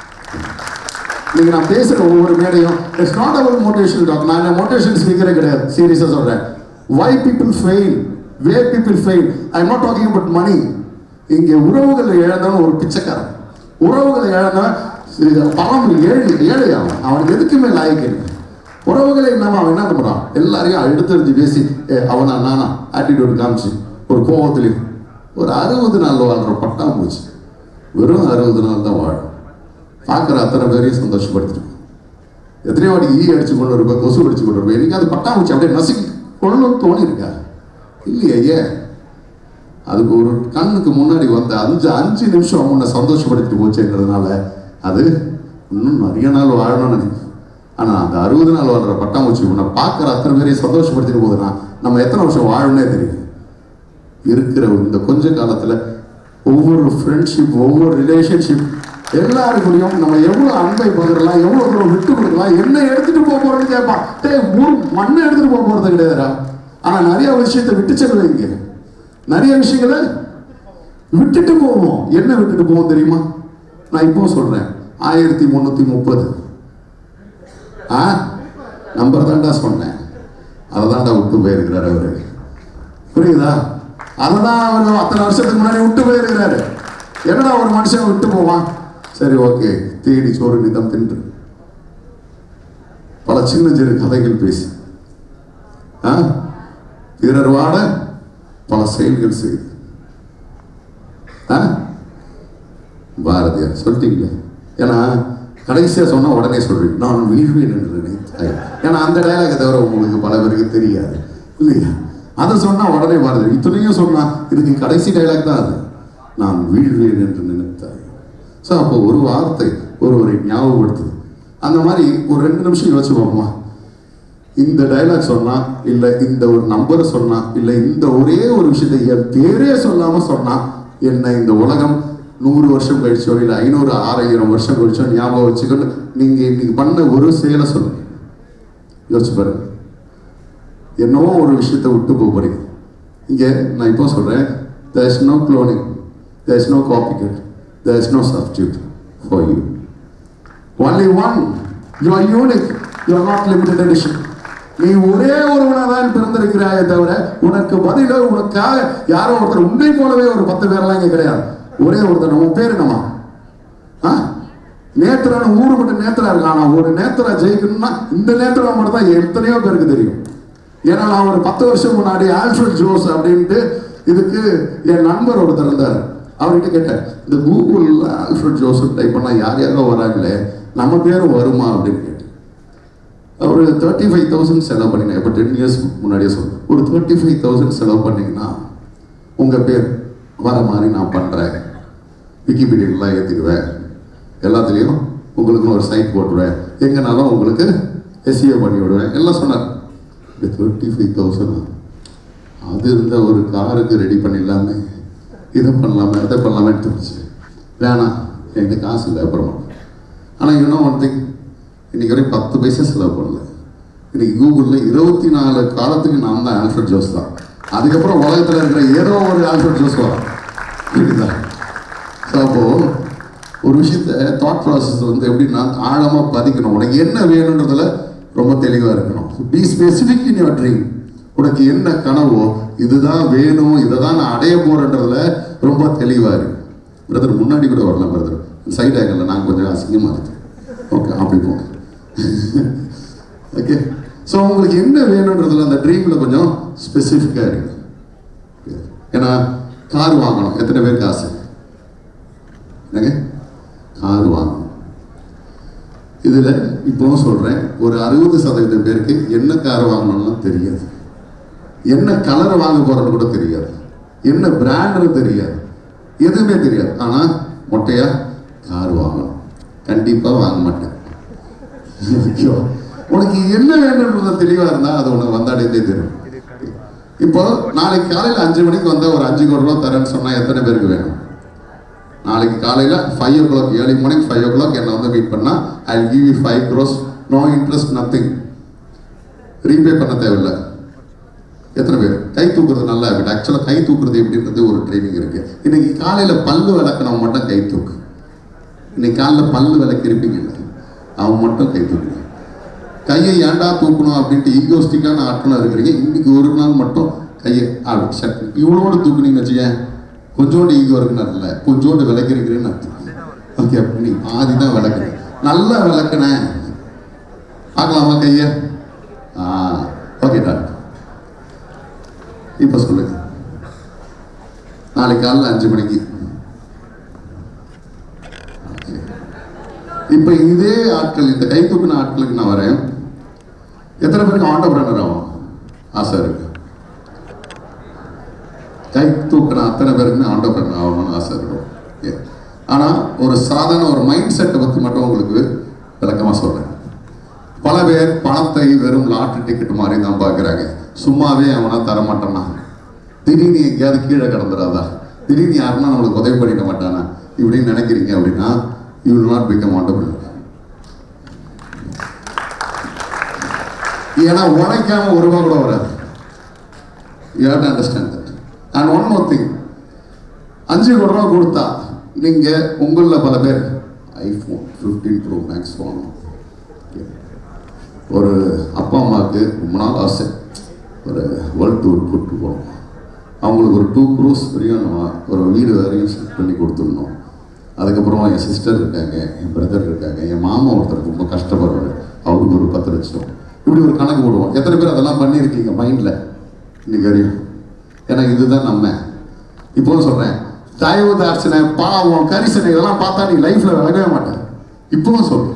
இன்னைக்கு நான் பேசுகிற ஒவ்வொரு மேடையும் it's not about motivation talk நான் மோட்டிவேஷன் ஸ்பீக்கரே கிடையாது சீரியஸாக சொல்கிறேன் why people fail why people fail I not talking about money இங்கே உறவுகளை இழந்தவன் ஒரு பிச்சைக்காரன் உறவுகளை இழந்தவன் இது பணம் ஏழை ஏழை அவன் அவனுக்கு எதுக்குமே லாய்க்கு இல்லை உறவுகளை இல்லாமல் அவன் என்ன பண்ணுறான் எல்லாரையும் எடுத்தெடுத்து பேசி "ஏ, அவனா நானா ஆட்டிடியூட் காமிச்சு ஒரு கோபத்துலையும் ஒரு அறுபது நாள் வாழ்கிற பட்டாம்பூச்சி வெறும் அறுபது நாள் தான் வாழும் பார்க்குற அத்தனை பேரையும் சந்தோஷப்படுத்திருக்கும் எத்தனையோ வாட்டி ஈ அடிச்சு கொண்டு இருப்பேன் கொசு அடிச்சு கொண்டு இருப்பேன் எனக்கு அது பட்டாம்பூச்சி அப்படியே நசுக்கி கொள்ளணும்னு தோணி இருக்கா இல்லையே ஏன் அதுக்கு ஒரு கண்ணுக்கு முன்னாடி வந்த அஞ்சு அஞ்சு நிமிஷம் உன்னை சந்தோஷப்படுத்திட்டு போச்சுங்கிறதுனால அது இன்னும் நிறைய நாள் வாழணும்னு நினைக்கிறேன் ஆனால் அந்த அறுபது நாள் வாழ்ற பட்டாம்பூச்சி உன்னை பார்க்குற அத்தனை பேரையும் சந்தோஷப்படுத்திட்டு போகுதுன்னா நம்ம எத்தனை வருஷம் வாழணும்னே தெரியும் இருக்கிற இந்த கொஞ்ச காலத்துல ஒவ்வொரு ஃப்ரெண்ட்ஷிப் ஒவ்வொரு ரிலேஷன்ஷிப் எல்லாருக்குள்ளயும் நம்ம எவ்வளவு அன்பை பகிரலாம் எவ்வளவு தூரம் விட்டு கொடுக்கலாம் என்ன எடுத்துட்டு போக போறோம்னு கேட்பான் டேய் ஒரு மண்ணை எடுத்துட்டு போக போறது கிடையாதுடா ஆனா நிறைய விஷயத்தை விட்டு செல்வீங்க நிறைய விஷயங்களை விட்டுட்டு போவோம் என்ன விட்டுட்டு போவோம் தெரியுமா நான் இப்போ சொல்றேன் ஆயிரத்தி முன்னூத்தி முப்பது ஆ நம்பர் தான்டா சொன்னேன் அதை தான்டா விட்டு போயிருக்கிறார் அவரு புரியுதா அததான் அவர் அத்தனை வருஷத்துக்கு முன்னாடி விட்டு போயிருக்கிறாரு என்னடா ஒரு மனுஷன் விட்டு போவான் சரி ஓகே தேடி சோறு நிதம் தின்று பல சின்ன சிறு கதைகள் பேசி ஆ? பிறர் வாட பல செயல்கள் செய்து ஆ? பாரதியார் சொல்லிட்டீங்களே ஏன்னா கடைசியா சொன்னா உடனே சொல்றீங்க நான் வீழ்வேன் என்று நினைத்தாய் ஏன்னா அந்த டயலாக தவிர உங்களுக்கு பல பேருக்கு தெரியாது இல்லையா அதை சொன்னா உடனே பாரதி இத்தனையும் சொன்னா இதுக்கு கடைசி டயலாக் தான் அது நான் வீழ்வேன் என்று நினைத்தாய் ஸோ அப்போ ஒரு வார்த்தை ஒருவரை ஞாபகப்படுத்துது அந்த மாதிரி ஒரு ரெண்டு நிமிஷம் யோசிச்சு பார்ப்போமா இந்த டயலாக் சொன்னா இல்ல இந்த ஒரு நம்பரை சொன்னா இல்ல இந்த ஒரே ஒரு விஷயத்தை என் பேரே சொல்லாம சொன்னா என்ன இந்த உலகம் நூறு வருஷம் கழிச்சோ இல்ல ஐநூறு ஆறாயிரம் வருஷம் கழிச்சோ ஞாபகம் வச்சுக்கொண்டு நீங்க இன்னைக்கு பண்ண ஒரு செயலை சொல்லுங்க யோசிச்சு பாருங்க என்னவோ ஒரு விஷயத்தை விட்டு போக போறீங்க இங்க நான் இப்போ சொல்றேன் there is no cloning there is no copycat there is no substitute for you only one you are unique you are not limited edition நீ ஒரே ஒருவனா தான் பிறந்திருக்கிறாயே தவிர உனக்கு பதிலோ உனக்காக யாரோ ஒருத்தர் உன்னை போலவே ஒரு பத்து பேர்லாம் இங்க கிடையாது ஒரே ஒருத்தர் உன் பேர் என்னமா ஆ நேத்திரான ஊரு மட்டும் நேத்திரா இருக்கு ஆனா ஒரு நேத்திரா ஜெயிக்கணும்னா இந்த நேத்திரா மட்டும் தான் எத்தனையோ பேருக்கு தெரியும் ஏன்னா நான் ஒரு பத்து வருஷம் முன்னாடி ஆல்ஃபிரட் ஜோஸ் அப்படின்ட்டு இதுக்கு என் நண்பர் ஒருத்தர் இருந்தார் அவர்கிட்ட கேட்டேன் இந்த கூகுளில் ஆல்ஃபிரட் ஜோஸ் டைப் பண்ணா யார் யாரோ வராங்களே நம்ம பேரும் வருமா அப்படின்னு கேட்டேன் ஒரு தேர்ட்டி ஃபைவ் தௌசண்ட் செலவு பண்ணினேன் இப்போ டென் இயர்ஸ் முன்னாடியே சொல்றேன் ஒரு தேர்ட்டி ஃபைவ் தௌசண்ட் செலவு பண்ணீங்கன்னா உங்கள் பேர் வர மாதிரி நான் பண்ணுறேன் விக்கிபீடியாலாம் ஏற்றிடுவேன் எல்லாத்துலேயும் உங்களுக்கும் ஒரு சைட் போட்டுருவேன் எங்கனாலும் உங்களுக்கு எஸ்இஓ பண்ணி விடுவேன் எல்லாம் சொன்னார் இந்த தேர்ட்டி ஃபைவ் தௌசண்ட் அது இருந்த ஒரு காருக்கு ரெடி பண்ணிடலாமே இதை பண்ணலாமே அதை பண்ணலாமே தோணுச்சு வேணாம் என்கிட்ட காசு இல்லை அப்புறமா ஆனால் இன்னும் ஒன் திங் இன்னைக்கு வரைக்கும் பத்து பைசா செலவு பண்ணல இன்னைக்கு கூகுளில் இருபத்தி நாலு காலத்துக்கு நான் தான் ஆல்ஃபர்ட் ஜோஸ் தான் அதுக்கப்புறம் உலகத்தில் இருக்கிற ஏதோ ஒரு ஆல்ஃபர்ட் ஜோஸ் வரும் புரியுதா ஸோ அப்போது ஒரு விஷயத்த தாட் ப்ராசஸ் வந்து எப்படின்னா ஆழமாக பதிக்கணும் உனக்கு என்ன வேணுன்றதுல ரொம்ப தெளிவாக இருக்கணும் be specific in your dream உனக்கு என்ன கனவோ இதுதான் வேணும் இதை தான் நான் அடைய போறேன்றதுல ரொம்ப தெளிவாக இருக்கு பிரதர் முன்னாடி கூட வரலாம் பிரதர் சைட் ஆங்கிளில் நான் கொஞ்சம் அசிங்கமாக இருக்கேன் ஓகே அப்படி போங்க ஓகே ஸோ உங்களுக்கு என்ன வேணுன்றதுல அந்த ட்ரீமில் கொஞ்சம் ஸ்பெசிஃபிக்காக இருக்கு ஏன்னா கார் வாங்கணும் எத்தனை பேருக்கு ஆசை என்னங்க கார் வாங்கணும் இதில் இப்போவும் சொல்கிறேன் ஒரு அறுபது சதவீதம் பேருக்கு என்ன கார் வாங்கணும்னு தெரியாது என்ன கலர் வாங்க போகிறது கூட தெரியாது என்ன பிராண்டுன்னு தெரியாது எதுவுமே தெரியாது ஆனால் மொட்டையா கார் வாங்கணும் கண்டிப்பாக வாங்க மாட்டேன் ஐயோ, உனக்கு என்ன வேணும்ன்றத தெளிவாக இருந்தால் அது உனக்கு வந்தாடையதே தெரியும் இப்போ நாளைக்கு காலையில் அஞ்சு மணிக்கு வந்தால் ஒரு அஞ்சு கோடி ரூபா தரேன்னு சொன்னால் எத்தனை பேருக்கு வேணும் நாளைக்கு காலையில் five o'clock early morning five o'clock என்னை வந்து மீட் பண்ணால் I give you five crores no interest nothing repay பண்ண தேவையில்லை எத்தனை பேர் கை தூக்குறது நல்லா இருக்கு ஆக்சுவலாக கை தூக்குறது எப்படின்றது ஒரு ட்ரைனிங் இருக்கு இன்னைக்கு காலையில் பல்லு விளக்கணும் மட்டும் கை தூக்கு இன்னைக்கு காலைல பல்லு விளக்கி இருப்பீங்கல்ல அவன் மட்டும் கை தூக்கு கையை ஏன்டா தூக்கணும் அப்படின்ட்டு ஈகோஸ்டிக்கான ஆட்களாக இருக்கிறீங்க இன்னைக்கு ஒரு நாள் மட்டும் கையை அப்படி சட் இவ்வளோடு தூக்குனீங்கன்னு வச்சுக்கேன் கொஞ்சோண்டு ஈகோ இருக்குன்னு இல்லை கொஞ்சோண்டு விளக்கிருக்கிறேன்னு அர்த்தம் ஓகே அப்படி நீ பாதி தான் விளக்குறேன் நல்லா விளக்குனேன் பார்க்கலாமா கையை ஆ ஓகே டாக்டர் இப்போ சொல்லுங்க நாளைக்கு காலைல அஞ்சு மணிக்கு இப்போ இதே ஆட்கள் இந்த கை தூக்கின ஆட்களுக்கு நான் வரேன் எத்தனை பேருக்கு ஆண்டோபிரனர் ஆகும் ஆசை இருக்கு கை தூக்கின அத்தனை பேருக்கு ஆண்டோபிரனர் ஆகணும்னு ஆசை இருக்கும் ஏ. ஆனா ஒரு சாதாரண ஒரு மைண்ட் செட்டை பற்றி மட்டும் உங்களுக்கு விளக்கமா சொல்றேன் பல பேர் பணத்தை வெறும் லாட்டரி டிக்கெட் மாதிரி தான் பார்க்குறாங்க சும்மாவே அவனா தரமாட்டானா திடீர்னு எங்கேயாவது கீழே கிடந்துடாதா திடீர்னு யாருன்னா நம்மளுக்கு உதவி பண்ணிட மாட்டானா இப்படின்னு நினைக்கிறீங்க அப்படின்னா யூ வில் நாட் பிகம் ஆண்டபிள் ஏன்னா உழைக்காம ஒரு ரூபா கூட வராது you have to understand that and one more thing அஞ்சு கோடி ரூபா கொடுத்தா நீங்க உங்களில் பல பேர் ஐஃபோன் ஃபிஃப்டீன் ப்ரோ மேக்ஸ் வாங்கணும் ஒரு அப்பா அம்மாவுக்கு ரொம்ப நாள் ஆசை ஒரு வேர்ல்ட் டூர் கூப்பிட்டு போகணும் அவங்களுக்கு ஒரு டூ க்ரூஸ் வரையும் நம்ம ஒரு வீடு வரையும் செட் பண்ணி கொடுத்துடணும் அதுக்கப்புறம் என் சிஸ்டர் இருக்காங்க என் பிரதர் இருக்காங்க என் மாமா ஒருத்தர் ரொம்ப கஷ்டப்படுறாரு அவருக்கு ஒரு பத்து லட்சம் இப்படி ஒரு கணக்கு போடுவோம் எத்தனை பேர் அதெல்லாம் பண்ணியிருக்கீங்க மைண்டில் இன்னைக்கு வரையும் ஏன்னா இதுதான் நம்ம இப்போவும் சொல்கிறேன் தயவு தாட்சணை பாவம் கரிசனை இதெல்லாம் பார்த்தா நீ லைஃப்பில் விளக்கவே மாட்டேன் இப்பவும் சொல்கிறேன்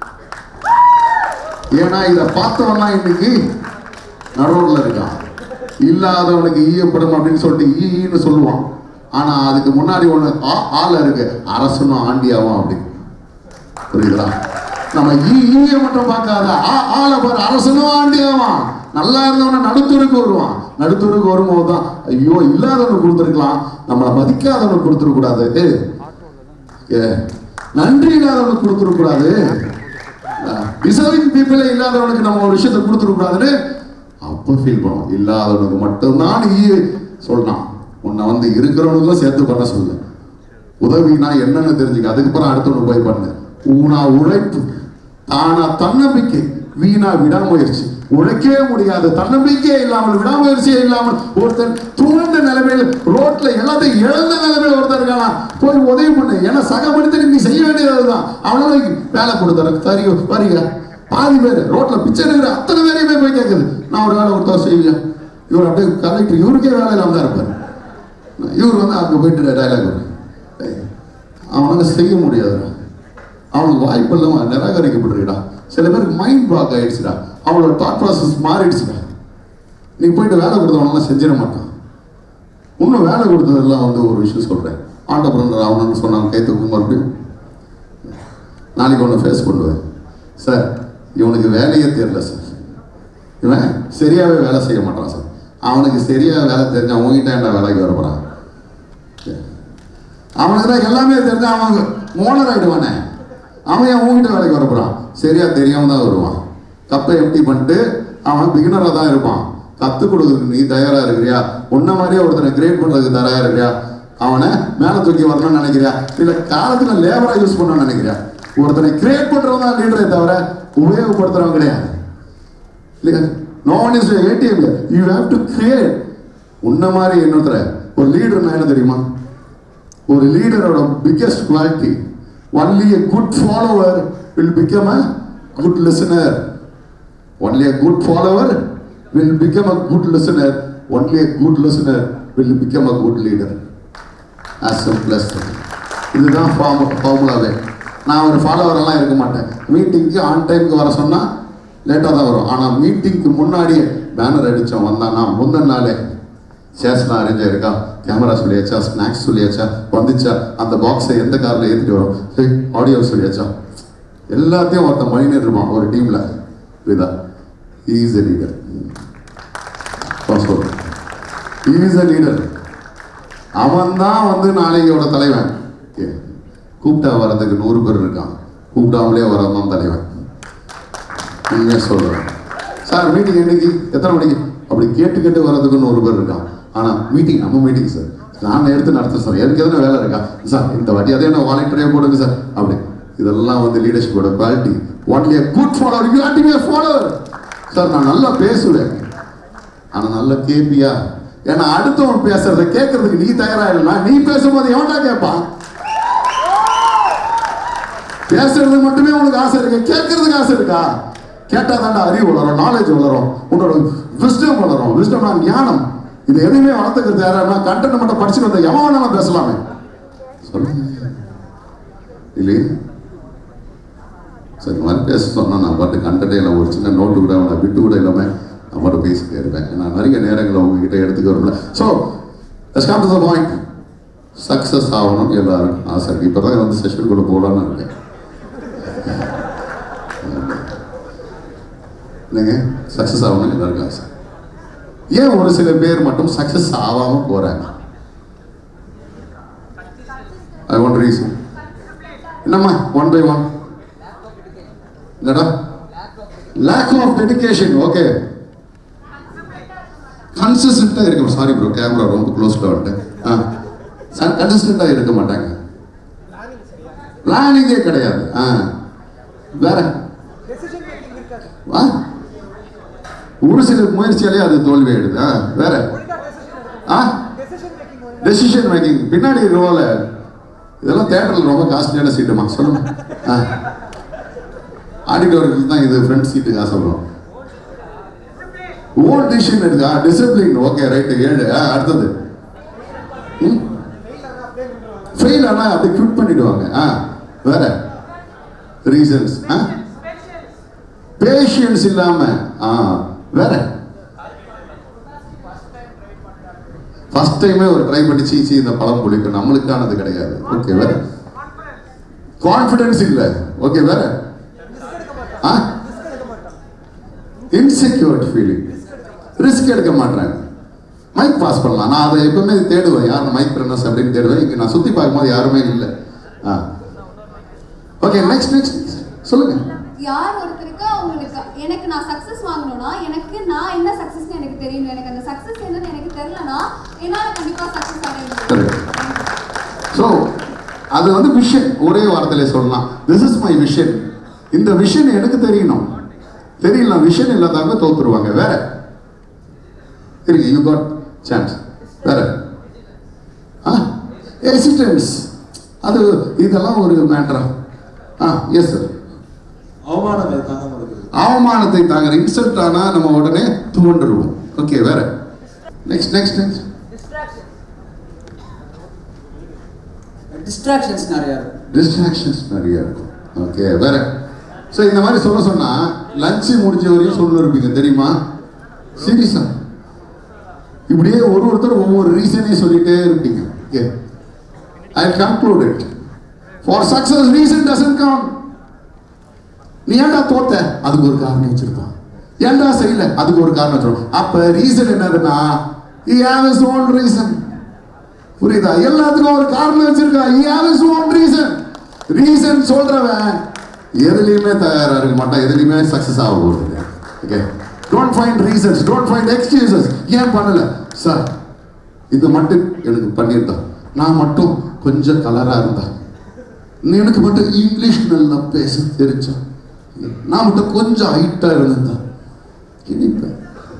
ஏன்னா இதை பார்த்தவன்லாம் இன்னைக்கு நடுவில் இருக்கான் இல்லாதவனுக்கு ஈயப்படும் அப்படின்னு சொல்லிட்டு ஈன்னு சொல்லுவான் ஆனா அதுக்கு முன்னாடி ஒண்ணு ஆ- ஆள் இருக்கு அரசனும் ஆண்டியாவும் அப்படி புரியுதா நம்ம ஈ ஈய மட்டும் பார்க்காத ஆ- ஆளை பாரு அரசனும் ஆண்டியாவான் நல்லா இருந்தவன நடுத்தூருக்கு வருவான் நடுத்தூருக்கு வரும்போது தான் ஐயோ இல்லாதவனுக்கு கொடுத்துருக்கலாம் நம்மளை மதிக்காதவனுக்கு கொடுத்துடக்கூடாது ஏ, நன்றி இல்லாதவனுக்கு கொடுத்துடக்கூடாது டிசர்விங் பீப்புளே இல்லாதவனுக்கு நம்ம ஒரு விஷயத்தை கொடுத்துடக்கூடாதுன்னு அப்போ ஃபீல் பண்ணுவோம் இல்லாதவனுக்கு மட்டும்தான் நீ சொல்லலாம் உன்னை வந்து இருக்கிறவனுக்கும் சேர்த்து பண்ண சொல்லு உதவினா என்னன்னு தெரிஞ்சுக்க அதுக்கப்புறம் அடுத்தவனுக்கு போய் பண்ணு ஊனா உழைப்பு தானா தன்னம்பிக்கை வீணா விடாமுயற்சி உழைக்கவே முடியாது தன்னம்பிக்கையே இல்லாமல் விடாமுயற்சியே இல்லாமல் ஒருத்தன் துவண்ட நிலைமையில் ரோட்ல எல்லாத்தையும் இழந்த நிலைமையில் ஒருத்தன் இருக்கானா போய் உதவி பண்ணு ஏன்னா சக மனிதனுக்கு நீ செய்ய வேண்டியதுதான் அவனுக்கு வேலை கொடுத்துற சரி வரீங்க பாதி பேர் ரோட்ல பிச்சை எடுக்கிற அத்தனை பேரையுமே போய் கேட்குது நான் ஒரு வேலை கொடுத்தா செய்வியா இவர் அப்படியே கலெக்டர் இவருக்கே வேலை இல்லாம தான் இருப்பார் இவர் வந்து அங்கே போயிட்டு டைலாக் வரும் அவனால செய்ய முடியாதுடா அவனுக்கு வாய்ப்பு இல்லாம நிராகரிக்கப்பட்டிருக்கடா சில பேருக்கு மைண்ட் பிளாக் ஆயிடுச்சுடா அவனோட தாட் ப்ராசஸ் மாறிடுச்சுடா நீ போயிட்டு வேலை கொடுத்தவனெல்லாம் செஞ்சிட மாட்டான் இன்னும் வேலை கொடுத்ததெல்லாம் வந்து ஒரு விஷயம் சொல்றேன் ஆண்டபுரன் அவனு சொன்னாங்க கைத்துக்கு மறுபடியும் நாளைக்கு ஒன்று ஃபேஸ் பண்ணுவேன் சார் இவனுக்கு வேலையே தெரியல சார் இவன் சரியாவே வேலை செய்ய மாட்டான் சார் அவனுக்கு சரியா வேலை தெரிஞ்ச அவங்ககிட்ட ஏன்டா வேலைக்கு வர போறான் அவனுக்கு தான் எல்லாமே தெரிஞ்சா அவன் ஓனர் ஆயிடுவானே அவன் ஏன் உங்ககிட்ட வேலைக்கு வர போறான் சரியா தெரியாம தான் வருவான் கப்பை எம்டி பண்ணிட்டு அவன் பிகினராக தான் இருப்பான் கற்றுக் கொடுக்குறதுக்கு நீ தயாரா இருக்கிறியா உன்ன மாதிரியே ஒருத்தனை கிரியேட் பண்றதுக்கு தயாரா இருக்கிறியா அவனை மேலே தூக்கி வரணும்னு நினைக்கிறியா இல்லை காலத்துல லேபரா யூஸ் பண்ணணும்னு நினைக்கிறியா ஒருத்தனை கிரியேட் பண்றவன் தான் லீடரே தவிர உபயோகப்படுத்துறவன் கிடையாது இல்லையா நோ ஒன் இஸ் ஏடிஎம்ல யூ ஹேவ் டு கிரியேட் உன்ன மாதிரி இன்னொருத்தர ஒரு லீடர்னா என்ன தெரியுமா ஒரு லீடரோட biggest quality only a good follower will become a good listener only a good follower will become a good listener only a good listener will become a good leader as simple as that. இதுதான் ஃபார்மு ஃபார்முலாவே நான் ஒரு ஃபாலோவரெல்லாம் இருக்க மாட்டேன் மீட்டிங்க்கு on டைமுக்கு வர சொன்னால் லேட்டாக தான் வரும் ஆனால் மீட்டிங்க்கு முன்னாடியே பேனர் அடித்தோம் வந்தானா முந்தின நாளே சேஸ்லாம் அரேஞ்ச் ஆயிருக்கா கேமரா சொல்லியாச்சா ஸ்நாக்ஸ் சொல்லியாச்சா வந்துச்சா அந்த பாக்ஸை எந்த காரில் ஏற்றிட்டு வரும் சரி ஆடியோ சொல்லியாச்சா எல்லாத்தையும் ஒருத்தன் மணினர் இருப்பான் ஒரு டீமில் புரியுதா is a leader is a leader அவன் தான் வந்து நாளைக்கோட தலைவன் Okay. கூப்பிட்டா வர்றதுக்கு நூறு பேர் இருக்கான் கூப்பிட்டாமலே வரதான் தலைவன் உண்மையாக சொல்கிறேன் சார் மீட்டிங் என்னைக்கு எத்தனை மணிக்கு அப்படி கேட்டு கேட்டு வர்றதுக்கு நூறு பேர் இருக்கான் ஆனால் மீட்டிங் நம்ம மீட்டிங் சார் நான் எடுத்து நடத்துறேன் சார் எனக்கு எதனா வேலை இருக்கா சார் இந்த வாட்டி அதே என்ன வாலண்டியரே போடுங்க சார் அப்படி இதெல்லாம் வந்து லீடர்ஷிப்போட quality only good follower you had to be follower sir நான் நல்லா பேசுவேன் ஆனா நல்லா கேப்பியா ஏன்னா அடுத்தவன் பேசுறத கேட்கறதுக்கு நீ தயாரா இல்லைனா நீ பேசும்போது எவன்டா கேட்பான் பேசுறது மட்டுமே உனக்கு ஆசை இருக்கு கேட்கறதுக்கு ஆசை இருக்கா கேட்டா தாண்டா அறிவு வளரும் நாலேஜ் வளரும் உன்னோட விஸ்டம் வளரும் விஸ்டம் ஞானம் இது எதுவுமே வளர்த்துக்கிறது யாரா கண்டென்ட் மட்டும் படிச்சுட்டு வந்த எவன் வேணாலும் பேசலாமே சொல்லுங்க இல்லையே சரி இந்த மாதிரி பேச சொன்னால் நான் பாட்டு கண்டே இல்லை ஒரு சின்ன நோட்டு கூட அவனை விட்டு கூட இல்லாமல் நான் பாட்டு பேசிட்டே இருப்பேன் நான் நிறைய நேரங்களை உங்ககிட்ட எடுத்துக்க வரல so let's come to the point success ஆகணும் எல்லாருக்கும் ஆசை இருக்கு இப்போ தான் வந்து செஷன் கூட போகலான்னு இருக்கேன் என்னங்க சக்ஸஸ் ஆகணும் எல்லாருக்கும் ஆசை ஏன் ஒரு சில பேர் மட்டும் சக்ஸஸ் ஆகாமல் போகிறாங்க அது ஒன் ரீசன் என்னம்மா ஒன் பை ஒன் என்னடா லேக் ஆஃப் டெடிகேஷன் ஓகே கன்சிஸ்டண்டாக இருக்க சாரி ப்ரோ கேமரா ரொம்ப க்ளோஸ்ல வந்துட்டேன் ஆ கன்சிஸ்டண்டாக இருக்க மாட்டாங்க பிளானிங்கே கிடையாது ஆ வேற ஆ ஒரு சில முயற்சியாலே அது தோல்வி ஆயிடுது ஆ வேற ஆ டெசிஷன் மேக்கிங் பின்னாடி ரோல இதெல்லாம் தேட்டரில் ரொம்ப காஸ்ட்லியான சீட்டுமா சொல்லுங்க ஆ ஆடிட்டோரியத்துக்கு தான் இது ஃப்ரண்ட் சீட்டுக்கு ஆசைப்படுறோம் ஓன் டிசிஷன் எடுக்கா டிசிப்ளின் ஓகே ரைட்டு ஏழு ஆ, அடுத்தது ஃபெயில் ஆனா அப்படி குவிட் பண்ணிடுவாங்க ஆ வேற ரீசன்ஸ் ஆ பேஷியன்ஸ் இல்லாம ஆ வேற ஃபர்ஸ்ட் டைமே ஒரு ட்ரை பண்ணி சீச்சி இந்த பழம் புளிக்கும் நம்மளுக்கானது கிடையாது ஓகே வேற கான்ஃபிடன்ஸ் இல்லை ஓகே வேற ஆ இன்செக்யூர்ட் ஃபீலிங் ரிஸ்க் எடுக்க மாட்டாங்க மைக் பாஸ் பண்ணலாம் நான் அதை எப்பவுமே தேடுவேன் யார் மைக் ரன்னர்ஸ் அப்படின்னு தேடுவேன் இங்கே நான் சுற்றி பார்க்கும்போது யாருமே இல்லை ஆ ஓகே நெக்ஸ்ட் நெக்ஸ்ட் சொல்லுங்க யார் ஒருத்தருக்கு அவங்களுக்கு எனக்கு நான் சக்சஸ் வாங்கணும்னா எனக்கு நான் என்ன சக்சஸ் எனக்கு தெரியணும் எனக்கு அந்த சக்சஸ் என்னன்னு எனக்கு தெரியலனா என்னால கண்டிப்பா சக்சஸ் அடைய முடியும் ஸோ அது வந்து விஷன் ஒரே வார்த்தையில சொல்லலாம் திஸ் இஸ் மை விஷன் இந்த விஷன் எனக்கு தெரியணும் தெரியல விஷன் இல்லாதவங்க தோத்துருவாங்க வேற இருக்கு யூ காட் சான்ஸ் வேற ஆ எக்ஸிஸ்டன்ஸ் அது இதெல்லாம் ஒரு மேட்டரா ஆ எஸ் சார் அவமானங்களை தாங்க முடியுது அவமானத்தை தாங்குற இன்சல்ட் ஆனா நம்ம உடனே துவண்டுருவோம் ஓகே வேற நெக்ஸ்ட் நெக்ஸ்ட் நெக்ஸ்ட் டிஸ்ட்ராக்ஷன்ஸ் நிறைய இருக்கும் டிஸ்ட்ராக்ஷன்ஸ் நிறைய இருக்கும் ஓகே வேற ஸோ இந்த மாதிரி சொல்ல சொன்னா லஞ்சு முடிஞ்ச வரையும் சொல்லிருப்பீங்க தெரியுமா சீரியஸா இப்படியே ஒரு ஒருத்தர் ஒவ்வொரு ரீசனையும் சொல்லிட்டே இருப்பீங்க okay I conclude it for success reason doesn't count நீ ஏன்டா தோத்த அதுக்கு ஒரு காரணம் வச்சிருக்கான் ஏன்டா செய்யல அதுக்கு ஒரு காரணம் வச்சிருக்கோம் அப்ப ரீசன் என்னதுன்னா he have his own reason புரியுதா எல்லாத்துக்கும் ஒரு காரணம் வச்சிருக்கா he have his own reason reason சொல்றவன் எதுலையுமே தயாரா இருக்க மாட்டான் எதுலையுமே சக்சஸ் ஆக போகுது okay don't find reasons don't find excuses ஏன் பண்ணல சார் இது மட்டும் எனக்கு பண்ணியிருந்தான் நான் மட்டும் கொஞ்சம் கலரா இருந்தேன் நீ எனக்கு மட்டும் இங்கிலீஷ் நல்லா பேச தெரிஞ்சா நான் மட்டும் கொஞ்சம் ஹைட்டா இருந்தேன் கிணிப்பேன்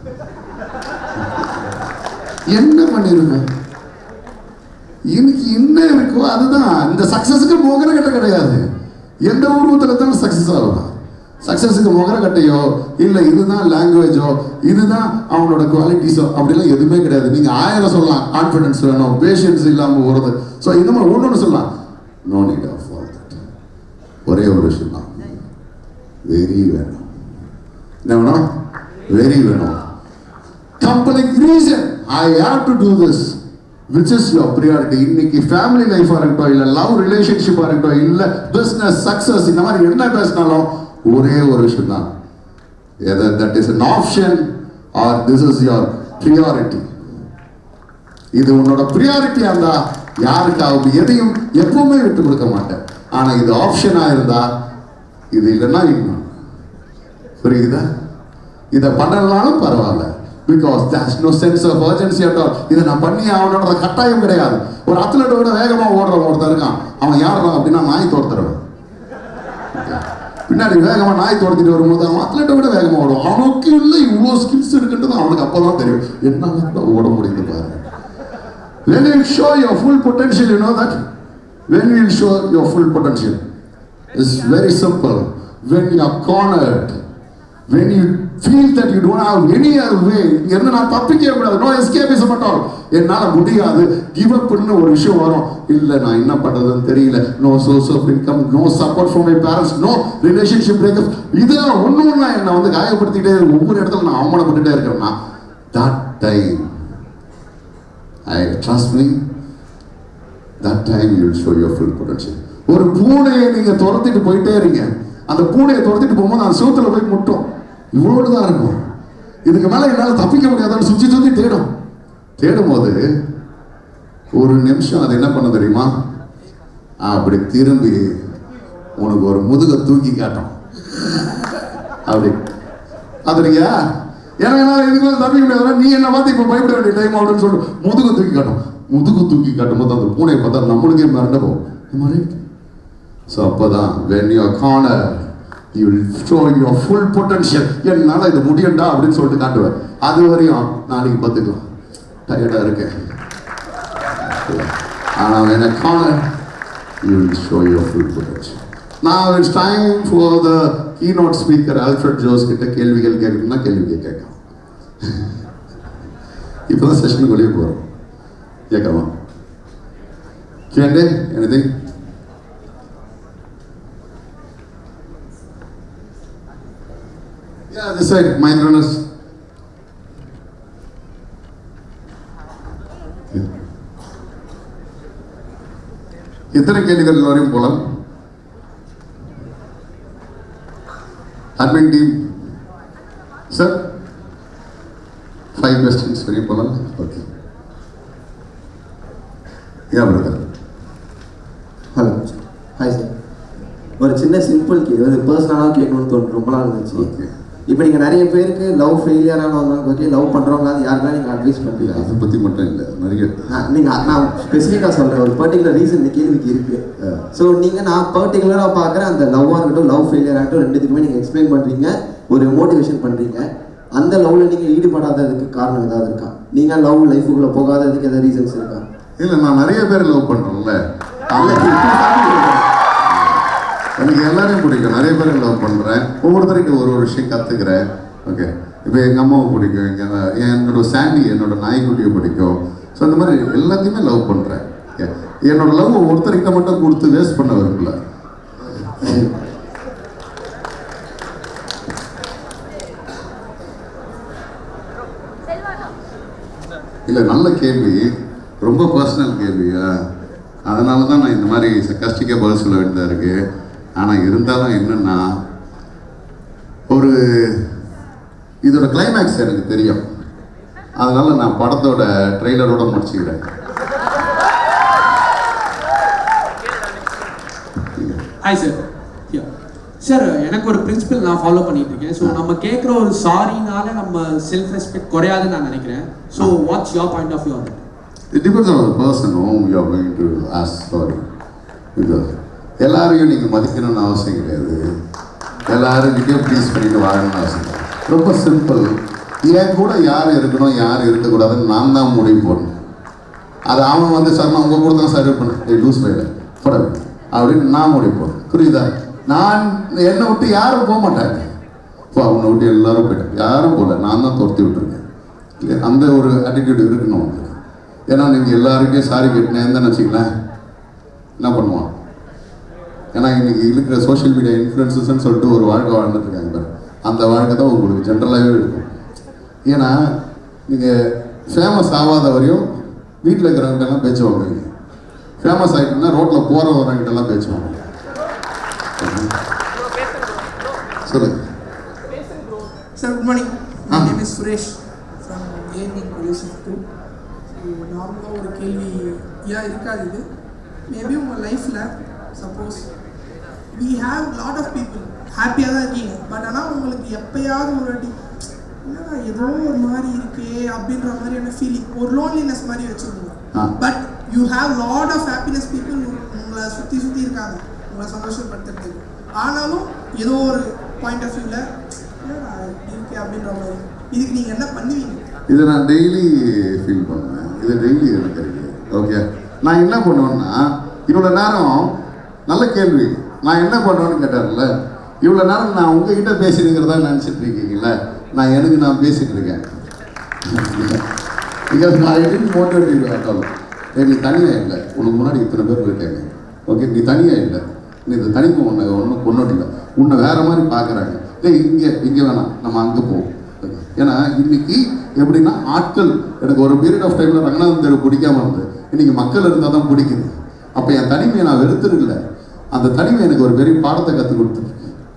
என்ன பண்ணிருவேன் எனக்கு என்ன இருக்கோ அதுதான் இந்த சக்சஸுக்கு மோகன கிட்ட கிடையாது எந்த உருவத்துல தான் சக்சஸ் ஆகலாம் சக்ஸஸுக்கு முகரக்கட்டையோ இல்லை இதுதான் லாங்குவேஜோ இதுதான் அவனோட குவாலிட்டிஸோ அப்படிலாம் எதுவுமே கிடையாது நீங்கள் ஆயிரம் சொல்லலாம் கான்ஃபிடன்ஸ் வேணும் பேஷன்ஸ் இல்லாமல் வருது ஸோ இந்த மாதிரி ஒன்று ஒன்று சொல்லலாம் no need of all that ஒரே ஒரு விஷயம் தான் வெரி வேணும் என்ன வேணும் வெரி வேணும் கம்பெனிக் reason I have to do this which is your priority இன்னைக்கு ஃபேமிலி லைஃபாக இருக்கட்டும் இல்லை லவ் ரிலேஷன்ஷிப்பாக இருக்கட்டும் இல்லை பிஸ்னஸ் சக்ஸஸ் இந்த மாதிரி என்ன பேசினாலும் ஒரே ஒரு விஷயம் தான் either that is an option or this is your priority இது உன்னோட ப்ரியாரிட்டியா இருந்தா யாருக்காவது எதையும் எப்பவுமே விட்டு கொடுக்க மாட்டேன் ஆனா இது ஆப்ஷனா இருந்தா இது இல்லைன்னா இன்னும் புரியுதா இதை பண்ணலனாலும் பரவாயில்ல because there's no sense of urgency at all இதை நான் பண்ணி அவனோட கட்டாயம் கிடையாது ஒரு அத்லெட்டை விட வேகமா ஓடுறவன் ஒருத்தன் இருக்கான் அவன் யாருறான் அப்படின்னா நாய் தோர்த்துறவன் பின்னாடி வேகமா நாய் துரத்திட்டு வரும்போது அவன் அத்லெட்டை விட வேகமா ஓடும் அவனுக்கு உள்ள இவ்வளோ ஸ்கில்ஸ் இருக்குன்றது அவனுக்கு அப்பதான் தெரியும் என்னால கூட ஓட முடியுது பாரு when you show your full potential you know that when you show your full potential it's very simple when you are cornered when you feel that you don't have any other way இருந்து நான் தப்பிக்கவே கூடாது no escapism at all என்னால முடியாது give up பண்ண ஒரு விஷயம் வரும் இல்ல நான் என்ன பண்றதுன்னு தெரியல no source of income no support from my parents no relationship breakup இதெல்லாம் ஒண்ணு ஒண்ணா என்ன வந்து காயப்படுத்திட்டே இருக்கு ஒவ்வொரு இடத்துல நான் அவமானப்பட்டுட்டே இருக்கேன்னா that time I trust me that time you will show your full potential ஒரு பூனையை நீங்க துரத்திட்டு போயிட்டே இருங்க அந்த பூனையை துரத்திட்டு போகும்போது அந்த சூத்துல போய் முட்டும் இவ்வளோடு தான் இருக்கும் இதுக்கு மேல என்னால தப்பிக்க முடியாதுன்னு சுத்தி சுத்தி தேடும் தேடும் போது ஒரு நிமிஷம் அது என்ன பண்ண தெரியுமா அப்படி திரும்பி உனக்கு ஒரு முதுக தூக்கி காட்டும் அப்படி அதுரியா ஏன்னா என்னால இதுக்கு மேல தப்பிக்க முடியாது நீ என்ன பார்த்து இப்ப பயப்பட வேண்டிய டைம் அப்படின்னு சொல்லிட்டு முதுகு தூக்கி காட்டும் முதுகு தூக்கி காட்டும் போது அந்த பூனையை பார்த்தா நம்மளுக்கே மிரண்ட போகும் ஸோ அப்போதான் when you corner you will show your full potential என்னால் இது முடியண்டா அப்படின்னு சொல்லிட்டு காட்டுவேன் அது வரையும் நாளைக்கு பார்த்துக்கலாம் டயர்டாக இருக்கேன் ஆனால் when I corner you will show your full potential now it's time for the keynote speaker Alfred Jose கிட்ட கேள்விகள் கேட்கணும்னா கேள்விகள் கேட்கலாம் இப்போதான் செஷனுக்கு வெளியே போகிறோம் கேட்கலாம் கேண்டே anything Yeah, this side, mind runners. Yeah. எத்தனை கேள்விகள் வரையும் போலாம் admin team sir five questions வரையும் போலாம் okay ya brother hello hi sir ஒரு சின்ன சிம்பிள் கேள்வி அது பர்சனலாக கேட்கணும்னு தோணும் ரொம்ப நாள் இருந்துச்சு ஓகே இப்போ நீங்கள் நிறைய பேருக்கு லவ் ஃபெயிலியரானவங்க ஓகே லவ் பண்ணுறவங்க அது யாருன்னா நீங்கள் அட்வைஸ் பண்ணுறீங்க அதை பற்றி மட்டும் இல்லை நிறைய நீங்கள் நான் ஸ்பெசிஃபிக்காக சொல்கிறேன் ஒரு பர்டிகுலர் ரீசன் இந்த கேள்விக்கு இருக்கு Yeah. ஸோ நீங்கள் நான் பர்டிகுலராக பார்க்குறேன் அந்த லவ்வாக இருக்கட்டும் லவ் ஃபெயிலியர் ஆகட்டும் ரெண்டுத்துக்குமே நீங்கள் எக்ஸ்பிளைன் பண்ணுறீங்க ஒரு மோட்டிவேஷன் பண்ணுறீங்க அந்த லவ்வில் நீங்கள் ஈடுபடாததுக்கு காரணம் ஏதாவது இருக்கா நீங்கள் லவ் லைஃபுக்குள்ளே போகாததுக்கு ஏதாவது ரீசன்ஸ் இருக்கா இல்லை நான் நிறைய பேர் லவ் பண்ணுறேன்ல எனக்கு எல்லாரையும் பிடிக்கும் நிறைய பேர் லவ் பண்ணுறேன் ஒவ்வொருத்தருக்கும் ஒரு ஒரு விஷயம் கற்றுக்கிறேன் ஓகே இப்போ எங்கள் அம்மாவை பிடிக்கும் எங்கள் என்னோட சாண்டி என்னோட நாய்க்குட்டியை பிடிக்கும் ஸோ அந்த மாதிரி எல்லாத்தையுமே லவ் பண்ணுறேன் என்னோட லவ் ஒருத்தர்கிட்ட மட்டும் கொடுத்து வேஸ்ட் பண்ண விரும்பல இல்லை நல்ல கேள்வி ரொம்ப பர்சனல் கேள்வியா அதனால தான் நான் இந்த மாதிரி சர்க்காஸ்டிக்காக பதில் சொல்ல வேண்டியதாக இருக்கு ஆனால் இருந்தாலும் என்னன்னா ஒரு இதோட கிளைமேக்ஸ் எனக்கு தெரியும் அதனால நான் படத்தோட ட்ரெய்லரோட முடிச்சுக்கிறேன் ஹாய் சார் சார் எனக்கு ஒரு பிரின்சிபல் நான் ஃபாலோ பண்ணிட்டு இருக்கேன் ஸோ நம்ம கேட்குற ஒரு சாரினால நம்ம செல்ஃப் ரெஸ்பெக்ட் குறையாதுன்னு நான் நினைக்கிறேன் so what's your point of view on it depends on the person whom you are going to ask sorry because எல்லாரையும் நீங்கள் மதிக்கணும்னு அவசியம் கிடையாது எல்லாருக்கிட்டையும் ப்ளீஸ் பண்ணிட்டு வாழணும்னு அவசியம் கிடையாது. ரொம்ப சிம்பிள் என் கூட யார் இருக்கணும் யார் இருக்கக்கூடாதுன்னு நான் தான் முடிவு போடணும் அது அவன் வந்து சார் நான் உங்கள் கூட தான் சார் இருப்பேன் ஏ லூஸ் வேலை போட அப்படின்னு நான் முடிவு போடணும் புரியுதா நான் என்னை விட்டு யாரும் போக மாட்டாங்க இப்போ உன்னை விட்டு எல்லாரும் போயிட்டாங்க யாரும் போகல நான் தான் துரத்தி விட்டுருக்கேன் இல்லையா? அந்த ஒரு ஆட்டிடியூட் இருக்கணும் உங்களுக்கு ஏன்னா நீங்கள் எல்லாருக்கும் சாரி கேட்டினேன் தான் வச்சுங்களேன் என்ன பண்ணுவான் ஏன்னா இன்னைக்கு இருக்கிற சோஷியல் மீடியா இன்ஃப்ளூயன்சஸ்ன்னு சொல்லிட்டு ஒரு வாழ்க்கை வாழ்ந்துட்டு இருக்காங்க பாரு அந்த வாழ்க்கை தான் உங்களுக்கு ஜென்ரலாகவே இருக்கும் ஏன்னா நீங்கள் ஃபேமஸ் ஆகாத வரையும் வீட்டில் இருக்கிறவங்ககிட்டலாம் பேச்சு வாங்குவீங்க ஃபேமஸ் ஆகிட்டீங்கன்னா ரோட்டில் போகிற வரவங்கிட்டலாம் பேச்சு வாங்குவீங்க சொல்லுங்க Sir, good morning. My Ah. name is Suresh from AME Producer 2. நார்மலாக ஒரு கேள்வி ஏன் இருக்காது இது மேபி உங்கள் லைஃப்பில் suppose we have lot of people ஹாப்பியாக தான் இருக்கீங்க பட் ஆனால் உங்களுக்கு எப்பயாவது ஒரு வாட்டி என்னடா ஏதோ ஒரு மாதிரி இருக்கே அப்படின்ற மாதிரியான ஃபீலிங் ஒரு லோன்லினஸ் மாதிரி ஆ. வச்சுருக்கோம் but you have lot of happiness people உங்களை சுற்றி சுற்றி இருக்காங்க உங்களை சந்தோஷப்படுத்துறதுக்கு ஆனாலும் ஏதோ ஒரு பாயிண்ட் ஆஃப் வியூவில் இருக்கே அப்படின்ற மாதிரி இதுக்கு நீங்கள் என்ன பண்ணுவீங்க இதை நான் டெய்லி ஃபீல் பண்ணுவேன் இது டெய்லி எனக்கு இருக்கு ஓகே நான் என்ன பண்ணுவேன்னா இவ்வளோ நேரம் நல்ல கேள்வி நான் என்ன பண்ணுவேன்னு கேட்டார்ல இவ்வளோ நேரம் நான் உங்ககிட்ட பேசினுங்கிறதா நினச்சிட்டு இருக்கீங்களே நான் எனக்கு நான் பேசிட்டு இருக்கேன் பிகாஸ் நான் எதுக்கு மோட்டிவேட் ஆட்டாலும் ஏய் நீ தனியாக இல்லை உனக்கு முன்னாடி இத்தனை பேர் இருக்காங்க ஓகே நீ தனியாக இல்லை நீ இந்த தனிமை ஒன்று ஒன்றும் கொண்டு இல்லை உன்னை வேற மாதிரி பார்க்குறாங்க ஏய் இங்கே இங்கே வேணாம் நம்ம அங்கே போவோம் ஏன்னா இன்னைக்கு எப்படின்னா ஆட்கள் எனக்கு ஒரு பீரியட் ஆஃப் டைமில் ரங்கநாதன் தேர்வு பிடிக்காம இருந்தது இன்னைக்கு மக்கள் இருந்தால் தான் பிடிக்குது அப்போ என் தனிமையை நான் வெறுத்துருக்கல அந்த தனிமை எனக்கு ஒரு பெரிய பாடத்தை கற்றுக் கொடுத்துருக்கு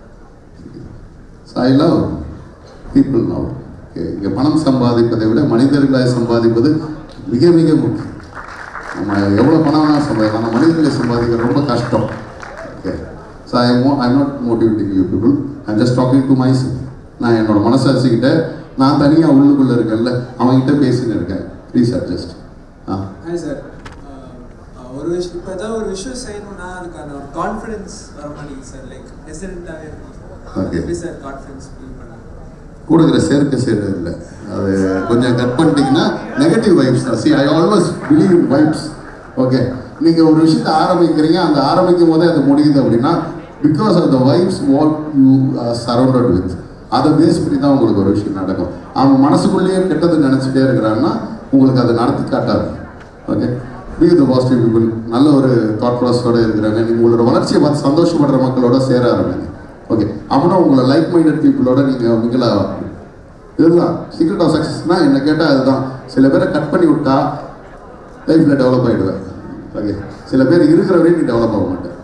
ஐ லவ் பீப்புள் நவ் இங்கே பணம் சம்பாதிப்பதை விட மனிதர்களை சம்பாதிப்பது மிக மிக முக்கியம் நம்ம எவ்வளோ பணம் வேணால் சம்பாதிக்கலாம் ஆனால் மனிதர்களை சம்பாதிக்கிறது ரொம்ப கஷ்டம் ஓகே ஸோ ஐ மோ I not motivating you people I just talking to my நான் என்னோட மனசாட்சிக்கிட்ட நான் தனியாக உள்ளுக்குள்ளே இருக்கேன்ல அவன்கிட்ட பேசின்னு இருக்கேன் ப்ளீஸ் அட்ஜஸ்ட் ஆ ஹாய் சார் ஒரு விஷயம் இப்போ ஏதாவது ஒரு விஷயம் செய்யணும்னா அதுக்கான ஒரு கான்ஃபிடன்ஸ் வர மாட்டேங்குது சார் லைக் ஹெசிடென்ட்டாகவே இருக்கும் Okay. எப்படி சார் கான்ஃபிடன்ஸ் ஃபீல் பண்ண கூடுகிற சேர்க்க சேர்க்க இல்லை அது கொஞ்சம் கட் பண்ணிட்டீங்கன்னா நெகட்டிவ் வைப்ஸ் தான் see I always believe in vibes okay நீங்கள் ஒரு விஷயத்தை ஆரம்பிக்கிறீங்க அந்த ஆரம்பிக்கும் போதே அது முடியுது அப்படின்னா because of the vibes what you surrounded with அதை பேஸ் பண்ணி தான் உங்களுக்கு ஒரு விஷயம் நடக்கும் அவன் மனசுக்குள்ளேயே கெட்டது நினச்சிட்டே இருக்கிறான்னா உங்களுக்கு அதை நடத்தி காட்டாது okay be the positive people நல்ல ஒரு தாட் ப்ராசஸோட இருக்கிறாங்க நீங்கள் உங்களோட வளர்ச்சியை பார்த்து சந்தோஷப்படுற மக்களோட சேர ஆரம்பிங்க ஓகே அப்படின்னா உங்களை லைக் மைண்டட் பீப்புளோட நீங்கள் மிங்கில் இதுதான் சீக்ரெட் ஆஃப் சக்ஸஸ்னால் என்ன கேட்டால் அதுதான் சில பேரை கட் பண்ணி விட்டா லைஃப்பில் டெவலப் ஆகிடுவேன் ஓகே சில பேர் இருக்கிற வரையும் நீ டெவலப் ஆக மாட்டேன்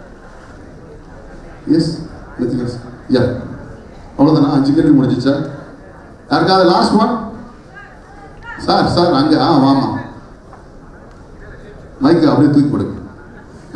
எஸ் எஸ் யா அவ்வளோதானா அஞ்சு கேள்வி முடிஞ்சிச்சா யாருக்காவது லாஸ்ட் ஒன் சார் சார் அங்கே ஆ வாமா மைக்கு அப்படியே தூக்கி போடுங்க ஆ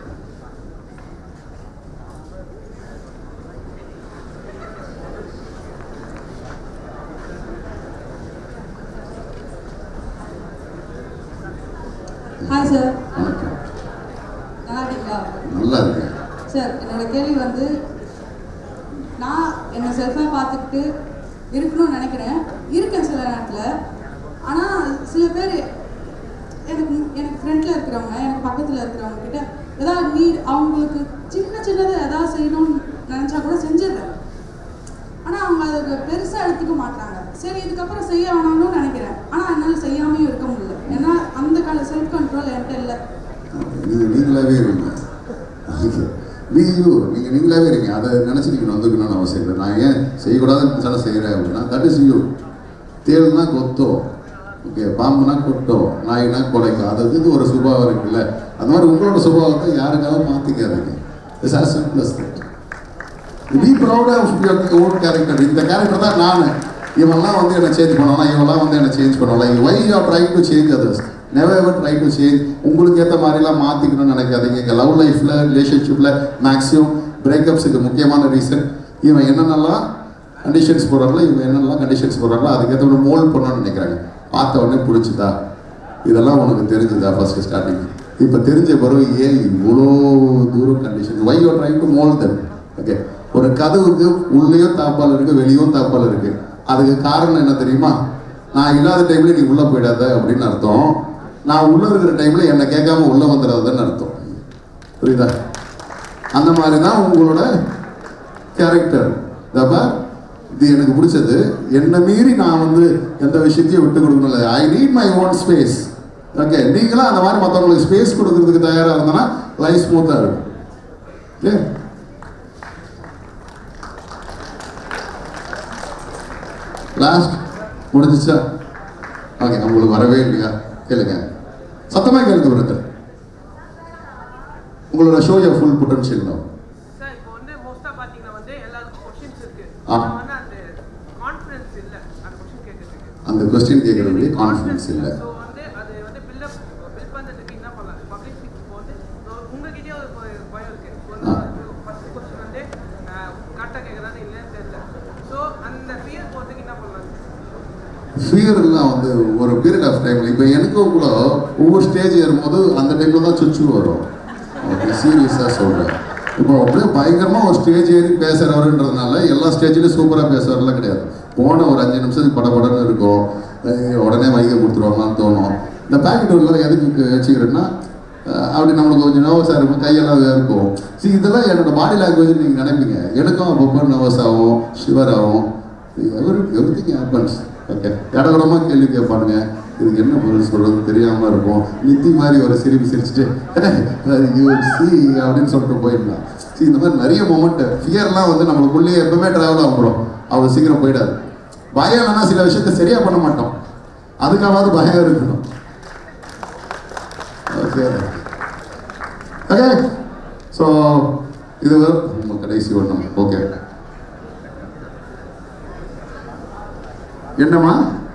ஹாய் சார் வணக்கம் நல்லா இருக்கீங்களா நல்லா இருக்கேன் சார் என்னோட கேள்வி வந்து நான் என்னை செல்ஃபாக பார்த்துக்கிட்டு இருக்கணும்னு நினைக்கிறேன் இருக்கேன் சில நேரத்தில் ஆனால் சில பேர் எனக்கு எனக்கு ஃப்ரெண்டில் இருக்கிறவங்க எனக்கு பக்கத்தில் இருக்கிறவங்க கிட்ட ஏதாவது நீட் அவங்களுக்கு சின்ன சின்னதாக ஏதாவது செய்யணும்னு நினச்சா கூட செஞ்சிடுறேன் ஆனால் அவங்க அதுக்கு பெருசாக எடுத்துக்க மாட்டாங்க சரி இதுக்கப்புறம் செய்ய வேணாம்னு நினைக்கிறேன் ஆனால் என்னால் செய்யாமையும் இருக்க முடியல ஏன்னா அந்த கால செல்ஃப் கண்ட்ரோல் என்கிட்ட இல்லை நீங்கள் நீங்களாவே இருங்க நீயோ நீங்கள் நீங்களாவே இருங்க அதை நினச்சி நீங்கள் வந்துக்கணும்னு அவசியம் இல்லை நான் ஏன் செய்யக்கூடாதுன்னு நினச்சாலும் செய்கிறேன் அப்படின்னா தட் இஸ் யூ தேல்னா கொத்தோ ஓகே பாம்புனா கொட்டோ நாய்னா கொலைக்கும் அது இது ஒரு சுபாவம் இருக்குல்ல அது மாதிரி உங்களோட சுபாவத்தை யாருக்காவது மாற்றிக்காதீங்க it's as simple as that be proud of your own character இந்த கேரக்டர் தான் நான் இவன்லாம் வந்து என்ன சேஞ்ச் பண்ணலாம் இவன்லாம் வந்து என்ன சேஞ்ச் பண்ணலாம் why you try to change others never ever try to change உங்களுக்கு ஏற்ற மாதிரிலாம் மாற்றிக்கணும்னு நினைக்காதீங்க இங்கே லவ் லைஃப்பில் ரிலேஷன்ஷிப்பில் மேக்ஸிமம் பிரேக்கப்ஸுக்கு முக்கியமான ரீசன் இவன் என்னென்னலாம் கண்டிஷன்ஸ் போடுறாங்களோ இவங்க என்னென்னலாம் கண்டிஷன்ஸ் போடுறாங்களோ அதுக்கேற்ற ஒரு மோல்ட் பண்ணணும்னு நினைக்கிறாங்க பார்த்த உடனே பிடிச்சிதா இதெல்லாம் உனக்கு தெரிஞ்சுதா ஃபர்ஸ்ட் ஸ்டார்டிங் இப்போ தெரிஞ்ச பிறகு ஏன் இவ்வளோ தூரம் condition why you try to mould them okay ஒரு கதவுக்கு உள்ளேயும் தாப்பால் இருக்கு வெளியும் தாப்பால் இருக்கு அதுக்கு காரணம் என்ன தெரியுமா நான் இல்லாத டைம்ல நீ உள்ள போயிடாத அப்படின்னு அர்த்தம் நான் உள்ள இருக்கிற டைம்ல என்னை கேட்காம உள்ள வந்துடாதன்னு அர்த்தம் புரியுதா அந்த மாதிரி தான் உங்களோட கேரக்டர் தப்பா இது எனக்கு பிடிச்சது என்னை மீறி நான் வந்து எந்த விஷயத்தையும் விட்டு கொடுக்கணும் I need my own space okay நீங்களும் அந்த மாதிரி மற்றவங்களுக்கு ஸ்பேஸ் கொடுக்கறதுக்கு தயாராக இருந்தனா லைஃப் ஸ்மூத்தாக இருக்கும் ஓகே லாஸ்ட் முடிஞ்சிச்சா ஓகே உங்களுக்கு வரவே இல்லையா கேளுங்க சத்தமாக கேளுங்க பிரதர் உங்களோட ஷோ யர் ஃபுல் பொட்டன்ஷியல் தான் சார் இப்போ வந்து மோஸ்டா பாத்தீங்கன்னா வந்து எல்லாருக்கும் கொஸ்டின்ஸ் இருக்கு ஆ. ஆனா வந்து அந்த கான்ஃபிடன்ஸ் இல்ல அந்த கொஸ்டின் கேட்கறதுக்கு அந்த கொஸ்டின் கேட்குறதுக்கு கான்ஃபிடன்ஸ் இல்லை ஸோ வந்து அது வந்து பில்டப் பில்ட் பண்றதுக்கு என்ன பண்ணலாம் பப்ளிக் இப்போ வந்து உங்ககிட்டயே ஒரு ப- பயம் இருக்கு ஆ. ஃபர்ஸ்ட் கொஸ்டின் வந்து கரெக்டாக கேட்குறான்னு இல்லைன்னு தெரியல ஸோ அந்த ஃபியர் போகிறதுக்கு என்ன பண்ணலாம் ஃபியர்லாம் வந்து ஒரு பீரியட் ஆஃப் டைமில் இப்போ எனக்கும் கூட ஒவ்வொரு ஸ்டேஜ் ஏறும்போது அந்த டைமில் தான் சுச்சு வரும் ஓகே சீரியஸாக சொல்கிறேன் இப்போ அப்படியே பயங்கரமாக ஒரு ஸ்டேஜ் ஏறி பேசுகிறவருன்றதுனால எல்லா ஸ்டேஜ்லையும் சூப்பராக பேசுகிறதுலாம் கிடையாது போன ஒரு அஞ்சு நிமிஷத்துக்கு படபடன்னு இருக்கும் அஹ் உடனே மைக்கை கொடுத்துருவாங்கன்னு தோணும் இந்த பேக்கெட் உள்ள எதுக்கு வச்சுக்கிறேன்னா அஹ் அப்படி நம்மளுக்கு கொஞ்சம் நர்வஸாக இருக்கும் கையெல்லாம் இருக்கும் சரி இதெல்லாம் என்னோட பாடி லாங்குவேஜ் நீங்கள் நினைப்பீங்க எனக்கும் அப்பப்போ நர்வஸ் ஆகும் ஷிவர் ஆகும் every everything happens okay இடகுடமாக கேள்வி கேட்பானுங்க இதுக்கு என்ன பதில் சொல்றது தெரியாமல் இருக்கும் நித்தி மாதிரி ஒரு சிரிப்பு சிரிச்சுட்டு யூ சி அப்படின்னு சொல்லிட்டு போயிடலாம் See, இந்த மாதிரி நிறைய மூமெண்ட் ஃபியர்லாம் வந்து நம்மளுக்குள்ளேயே எப்பவுமே ட்ராவல் ஆகும் அவ்வளோ சீக்கிரம் போயிடாது பயம் இல்லைன்னா சில விஷயத்த சரியா பண்ண மாட்டோம் அதுக்காவது பயம் இருக்கணும் ஓகே ஓகே ஸோ இது நம்ம கடைசி ஒன்றும் ஓகே என்னம்மா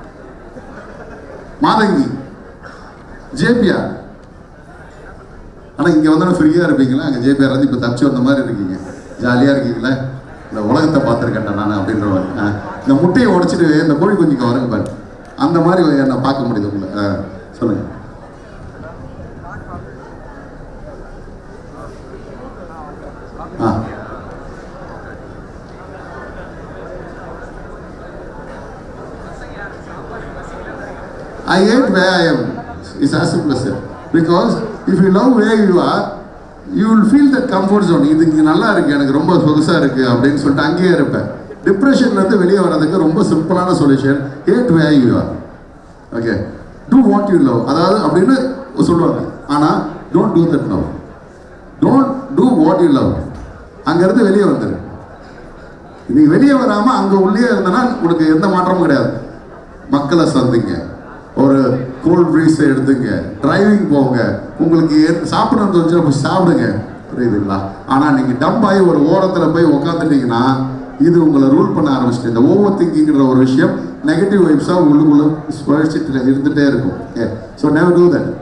மாதங்கி ஜேபிஆர் ஆனால் இங்கே வந்தோட ஃப்ரீயாக இருப்பீங்களா அங்கே ஜேபிஆர் வந்து இப்போ தப்பிச்சு வந்த மாதிரி இருக்கீங்க ஜாலியாக இருக்கீங்களே இந்த உலகத்தை பார்த்துருக்கேன்டா நான் அப்படின்ற மாதிரி ஆ. இந்த முட்டையை உடைச்சிட்டு இந்த கோழி குஞ்சுக்கு வருங்க பாரு அந்த மாதிரி என்னை பார்க்க முடியுது உங்களை ஆ, சொல்லுங்க ஆ I hate where I am. It's as simple as that. Because if you love where you are, you will feel that comfort zone. இது இங்கே நல்லா இருக்கு எனக்கு ரொம்ப சொகுசாக இருக்கு அப்படின்னு சொல்லிட்டு அங்கேயே இருப்பேன் டிப்ரெஷன்லேருந்து வெளியே வர்றதுக்கு ரொம்ப சிம்பிளான solution hate where you are okay do what you love அதாவது அப்படின்னு சொல்லுவாங்க ஆனால் don't do that love don't do what you love அங்கேருந்து வெளியே வந்துரு நீ வெளியே வராமல் அங்கே உள்ளே இருந்தனா உனக்கு எந்த மாற்றமும் கிடையாது மக்களை சந்திங்க ஒரு கோல்ட் ப்ரீஸை எடுத்துங்க டிரைவிங் போங்க உங்களுக்கு எது- சாப்பிடணும்னு தோணுச்சுன்னா போய் சாப்பிடுங்க புரியுதுங்களா ஆனால் நீங்கள் டம்ப் ஆகி ஒரு ஓரத்தில் போய் உக்காந்துட்டீங்கன்னா இது உங்களை ரூல் பண்ண ஆரம்பிச்சிட்டு இந்த ஓவர் திங்கிங்கிற ஒரு விஷயம் நெகட்டிவ் வைப்ஸாக உள்ளுக்குள்ள ஸ்பரிச்சிட்டு இருந்துகிட்டே இருக்கும் okay so never do that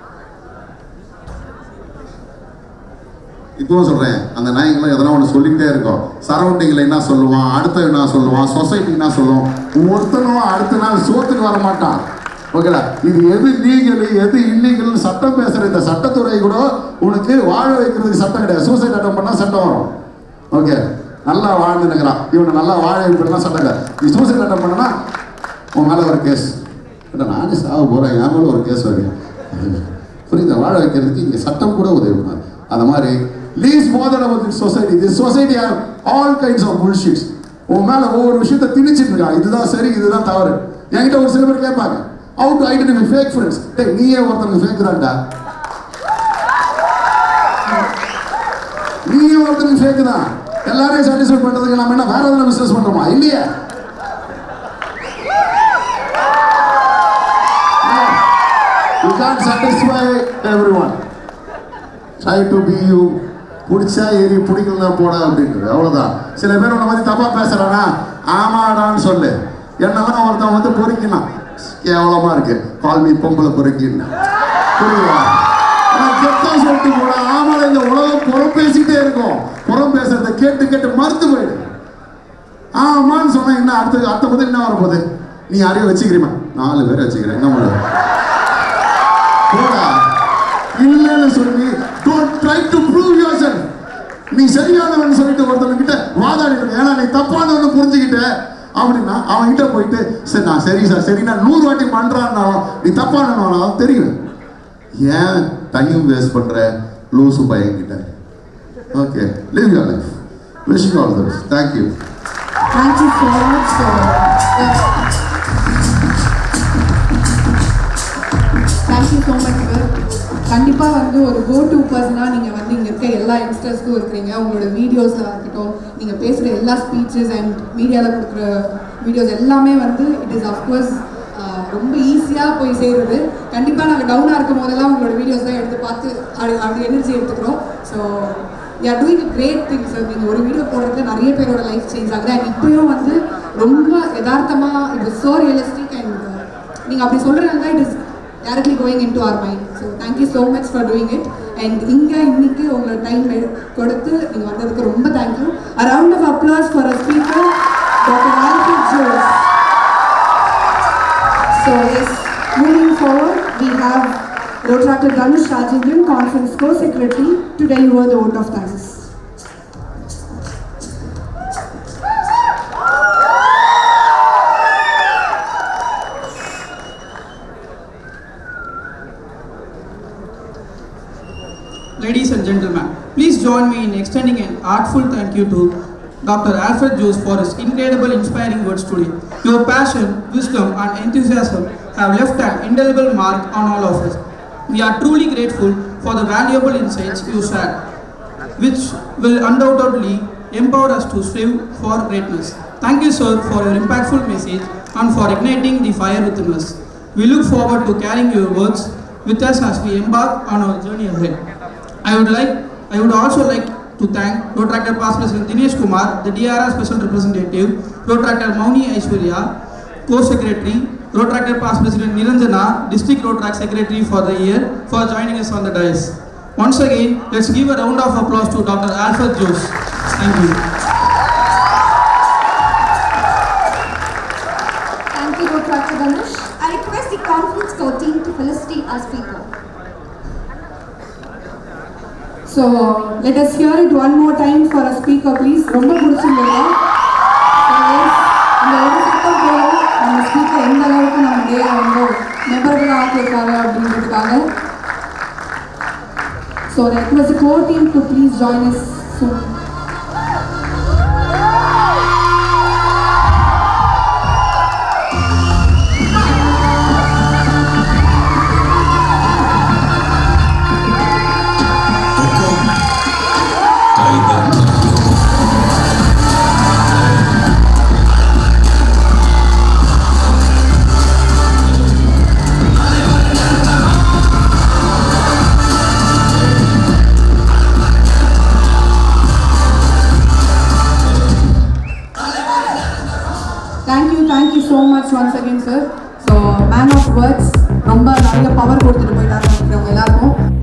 இப்பவும் சொல்றேன் அந்த நாய்ங்களும் எதனா ஒன்று சொல்லிக்கிட்டே இருக்கும் சரௌண்டிங்கில் என்ன சொல்லுவான் அடுத்த என்ன சொல்லுவான் சொசைட்டி என்ன சொல்லுவோம் ஒருத்தனும் அடுத்த நாள் சோத்துக்கு வர மாட்டான் ஓகேடா இது எது லீகல் எது இல்லீகல் சட்டம் பேசுற இந்த சட்டத்துறை கூட உனக்கு வாழ வைக்கிறதுக்கு சட்டம் கிடையாது சூசைட் அட்டம் பண்ணா சட்டம் வரும் ஓகே நல்லா வாழ்ந்து நிற்கிறான் இவனை நல்லா வாழ வைக்கிறதுனா சட்டம் கிடையாது நீ சூசைட் அட்டம் பண்ணனா உன் மேலே ஒரு கேஸ் இல்லை நானே சாக போகிறேன் என் மேலே ஒரு கேஸ் வருது புரியுதா வாழ வைக்கிறதுக்கு இங்கே சட்டம் கூட உதவி பண்ணாது அந்த மாதிரி least bothered about this society this society have all kinds of bullshits உன் மேலே ஒவ்வொரு விஷயத்தை திணிச்சிட்டு இருக்கான் இதுதான் சரி இதுதான் தவறு என்கிட்ட ஒரு சில பேர் கேட்பாங்க how to identify fake friends டேய் நீயே ஒருத்தனுக்கு ஃபேக் தான்டா நீயே ஒருத்தனுக்கு ஃபேக் தான் எல்லாரையும் சாட்டிஸ்ஃபை பண்றதுக்கு நம்ம என்ன வேற எதனா பிசினஸ் பண்றோமா இல்லையா you can't satisfy everyone try to be you பிடிச்சா ஏறி பிடிக்கலனா போடா அப்படின்றது அவ்வளோதான் சில பேர் உன்னை மாதிரி தப்பாக பேசுகிறானா ஆமாடான்னு சொல்லு என்னெல்லாம் ஒருத்தன் வந்து பொறுக்கினான் கேவலமா இருக்கு கால் மீ பொம்பளை பொறுக்கின்னு புரியுதா நான் கெத்தா சொல்லிட்டு போட ஆமாம் இந்த உலகம் புறம் பேசிட்டே இருக்கும் புறம் பேசுறத கேட்டு கேட்டு மறுத்து போயிடு ஆமான்னு சொன்னா என்ன அடுத்த அடுத்த பதில் என்ன வரப்போகுது நீ யாரையும் வச்சுக்கிறீமா நாலு பேர் வச்சுக்கிறேன் என்ன பண்ணுறது போடா இல்லைன்னு சொல்லி don't try to prove yourself நீ சரியானவன் சொல்லிட்டு ஒருத்தவங்க கிட்ட வாதாடி இருக்க ஏன்னா நீ தப்பானவன்னு புரிஞ்சுக்கிட்ட அப்படின்னா அவன் கிட்ட போயிட்டு சரி நான் சரி சார் சரி நான் நூறு வாட்டி பண்றான்னாலும் நீ தப்பானவனாலும் தெரியும் ஏன் டைம் வேஸ்ட் பண்ற லூசு பையன்கிட்ட okay live your life wishing all the best thank you Thank you so much for thank you so much sir கண்டிப்பாக வந்து ஒரு கோ டு பர்சனாக நீங்கள் வந்து இங்கே இருக்க எல்லா யங்ஸ்டர்ஸ்க்கும் இருக்கிறீங்க உங்களோட வீடியோஸில் இருக்கட்டும் நீங்கள் பேசுகிற எல்லா ஸ்பீச்சஸ் அண்ட் மீடியாவில் கொடுக்குற வீடியோஸ் எல்லாமே வந்து இட் இஸ் அஃப்கோர்ஸ் ரொம்ப ஈஸியாக போய் சேருது கண்டிப்பாக நாங்கள் டவுனாக இருக்கும் போதெல்லாம் உங்களோட வீடியோஸ் தான் எடுத்து பார்த்து அப்படி அப்படி எனர்ஜி எடுத்துக்கிறோம் so you are doing great things sir நீங்கள் ஒரு வீடியோ போடுறதுல நிறைய பேரோட லைஃப் சேஞ்ச் ஆகுது அண்ட் இப்பயும் வந்து ரொம்ப யதார்த்தமாக it is so realistic and நீங்கள் அப்படி சொல்கிறதுனால it is directly going into our mind so thank you so much for doing it and இங்கே இன்னைக்கு உங்களோட டைம் கொடுத்து நீங்கள் வந்ததுக்கு ரொம்ப thank you a round of applause for a speaker Dr. Alfred Jones so yes moving forward we have Dr. Dhanush Rajendran conference co-secretary to deliver the vote of thanks Ladies and gentlemen, please join me in extending an artful thank you to Dr. Alfred Jones for his incredible inspiring words today. Your passion, wisdom and enthusiasm have left an indelible mark on all of us. We are truly grateful for the valuable insights you shared, which will undoubtedly empower us to strive for greatness. Thank you, sir, for your impactful message and for igniting the fire within us. We look forward to carrying your words with us as we embark on our journey ahead. I would like, I would also like to thank Road Tractor Past President Dinesh Kumar, the DRR Special Representative, Road Tractor Mauni Aishwarya, Co-Secretary, Road Tractor Past President Niranjana, District Road Track Secretary for the year, for joining us on the dais. Once again, let's give a round of applause to Dr. Alfred Jose. Thank you. Thank you, Dr. Dhanush. I request the conference call team to felicitate our speaker. So let us hear it one more time for a speaker, please. ரொம்ப பிடிச்சிருந்தது இந்த ஒரு சத்தம் போதும் நம்ம speaker எந்த அளவுக்கு நம்ம டே வந்து மெமரபிள் ஆக்கியிருக்காங்க அப்படின்றதுக்காக so request the core team to please join us soon. Thank you, thank you so much once again, sir. So, man of words, ரொம்ப நிறைய பவர் கொடுத்துட்டு போயிட்டாங்க நினைக்கிறவங்க எல்லாருக்கும்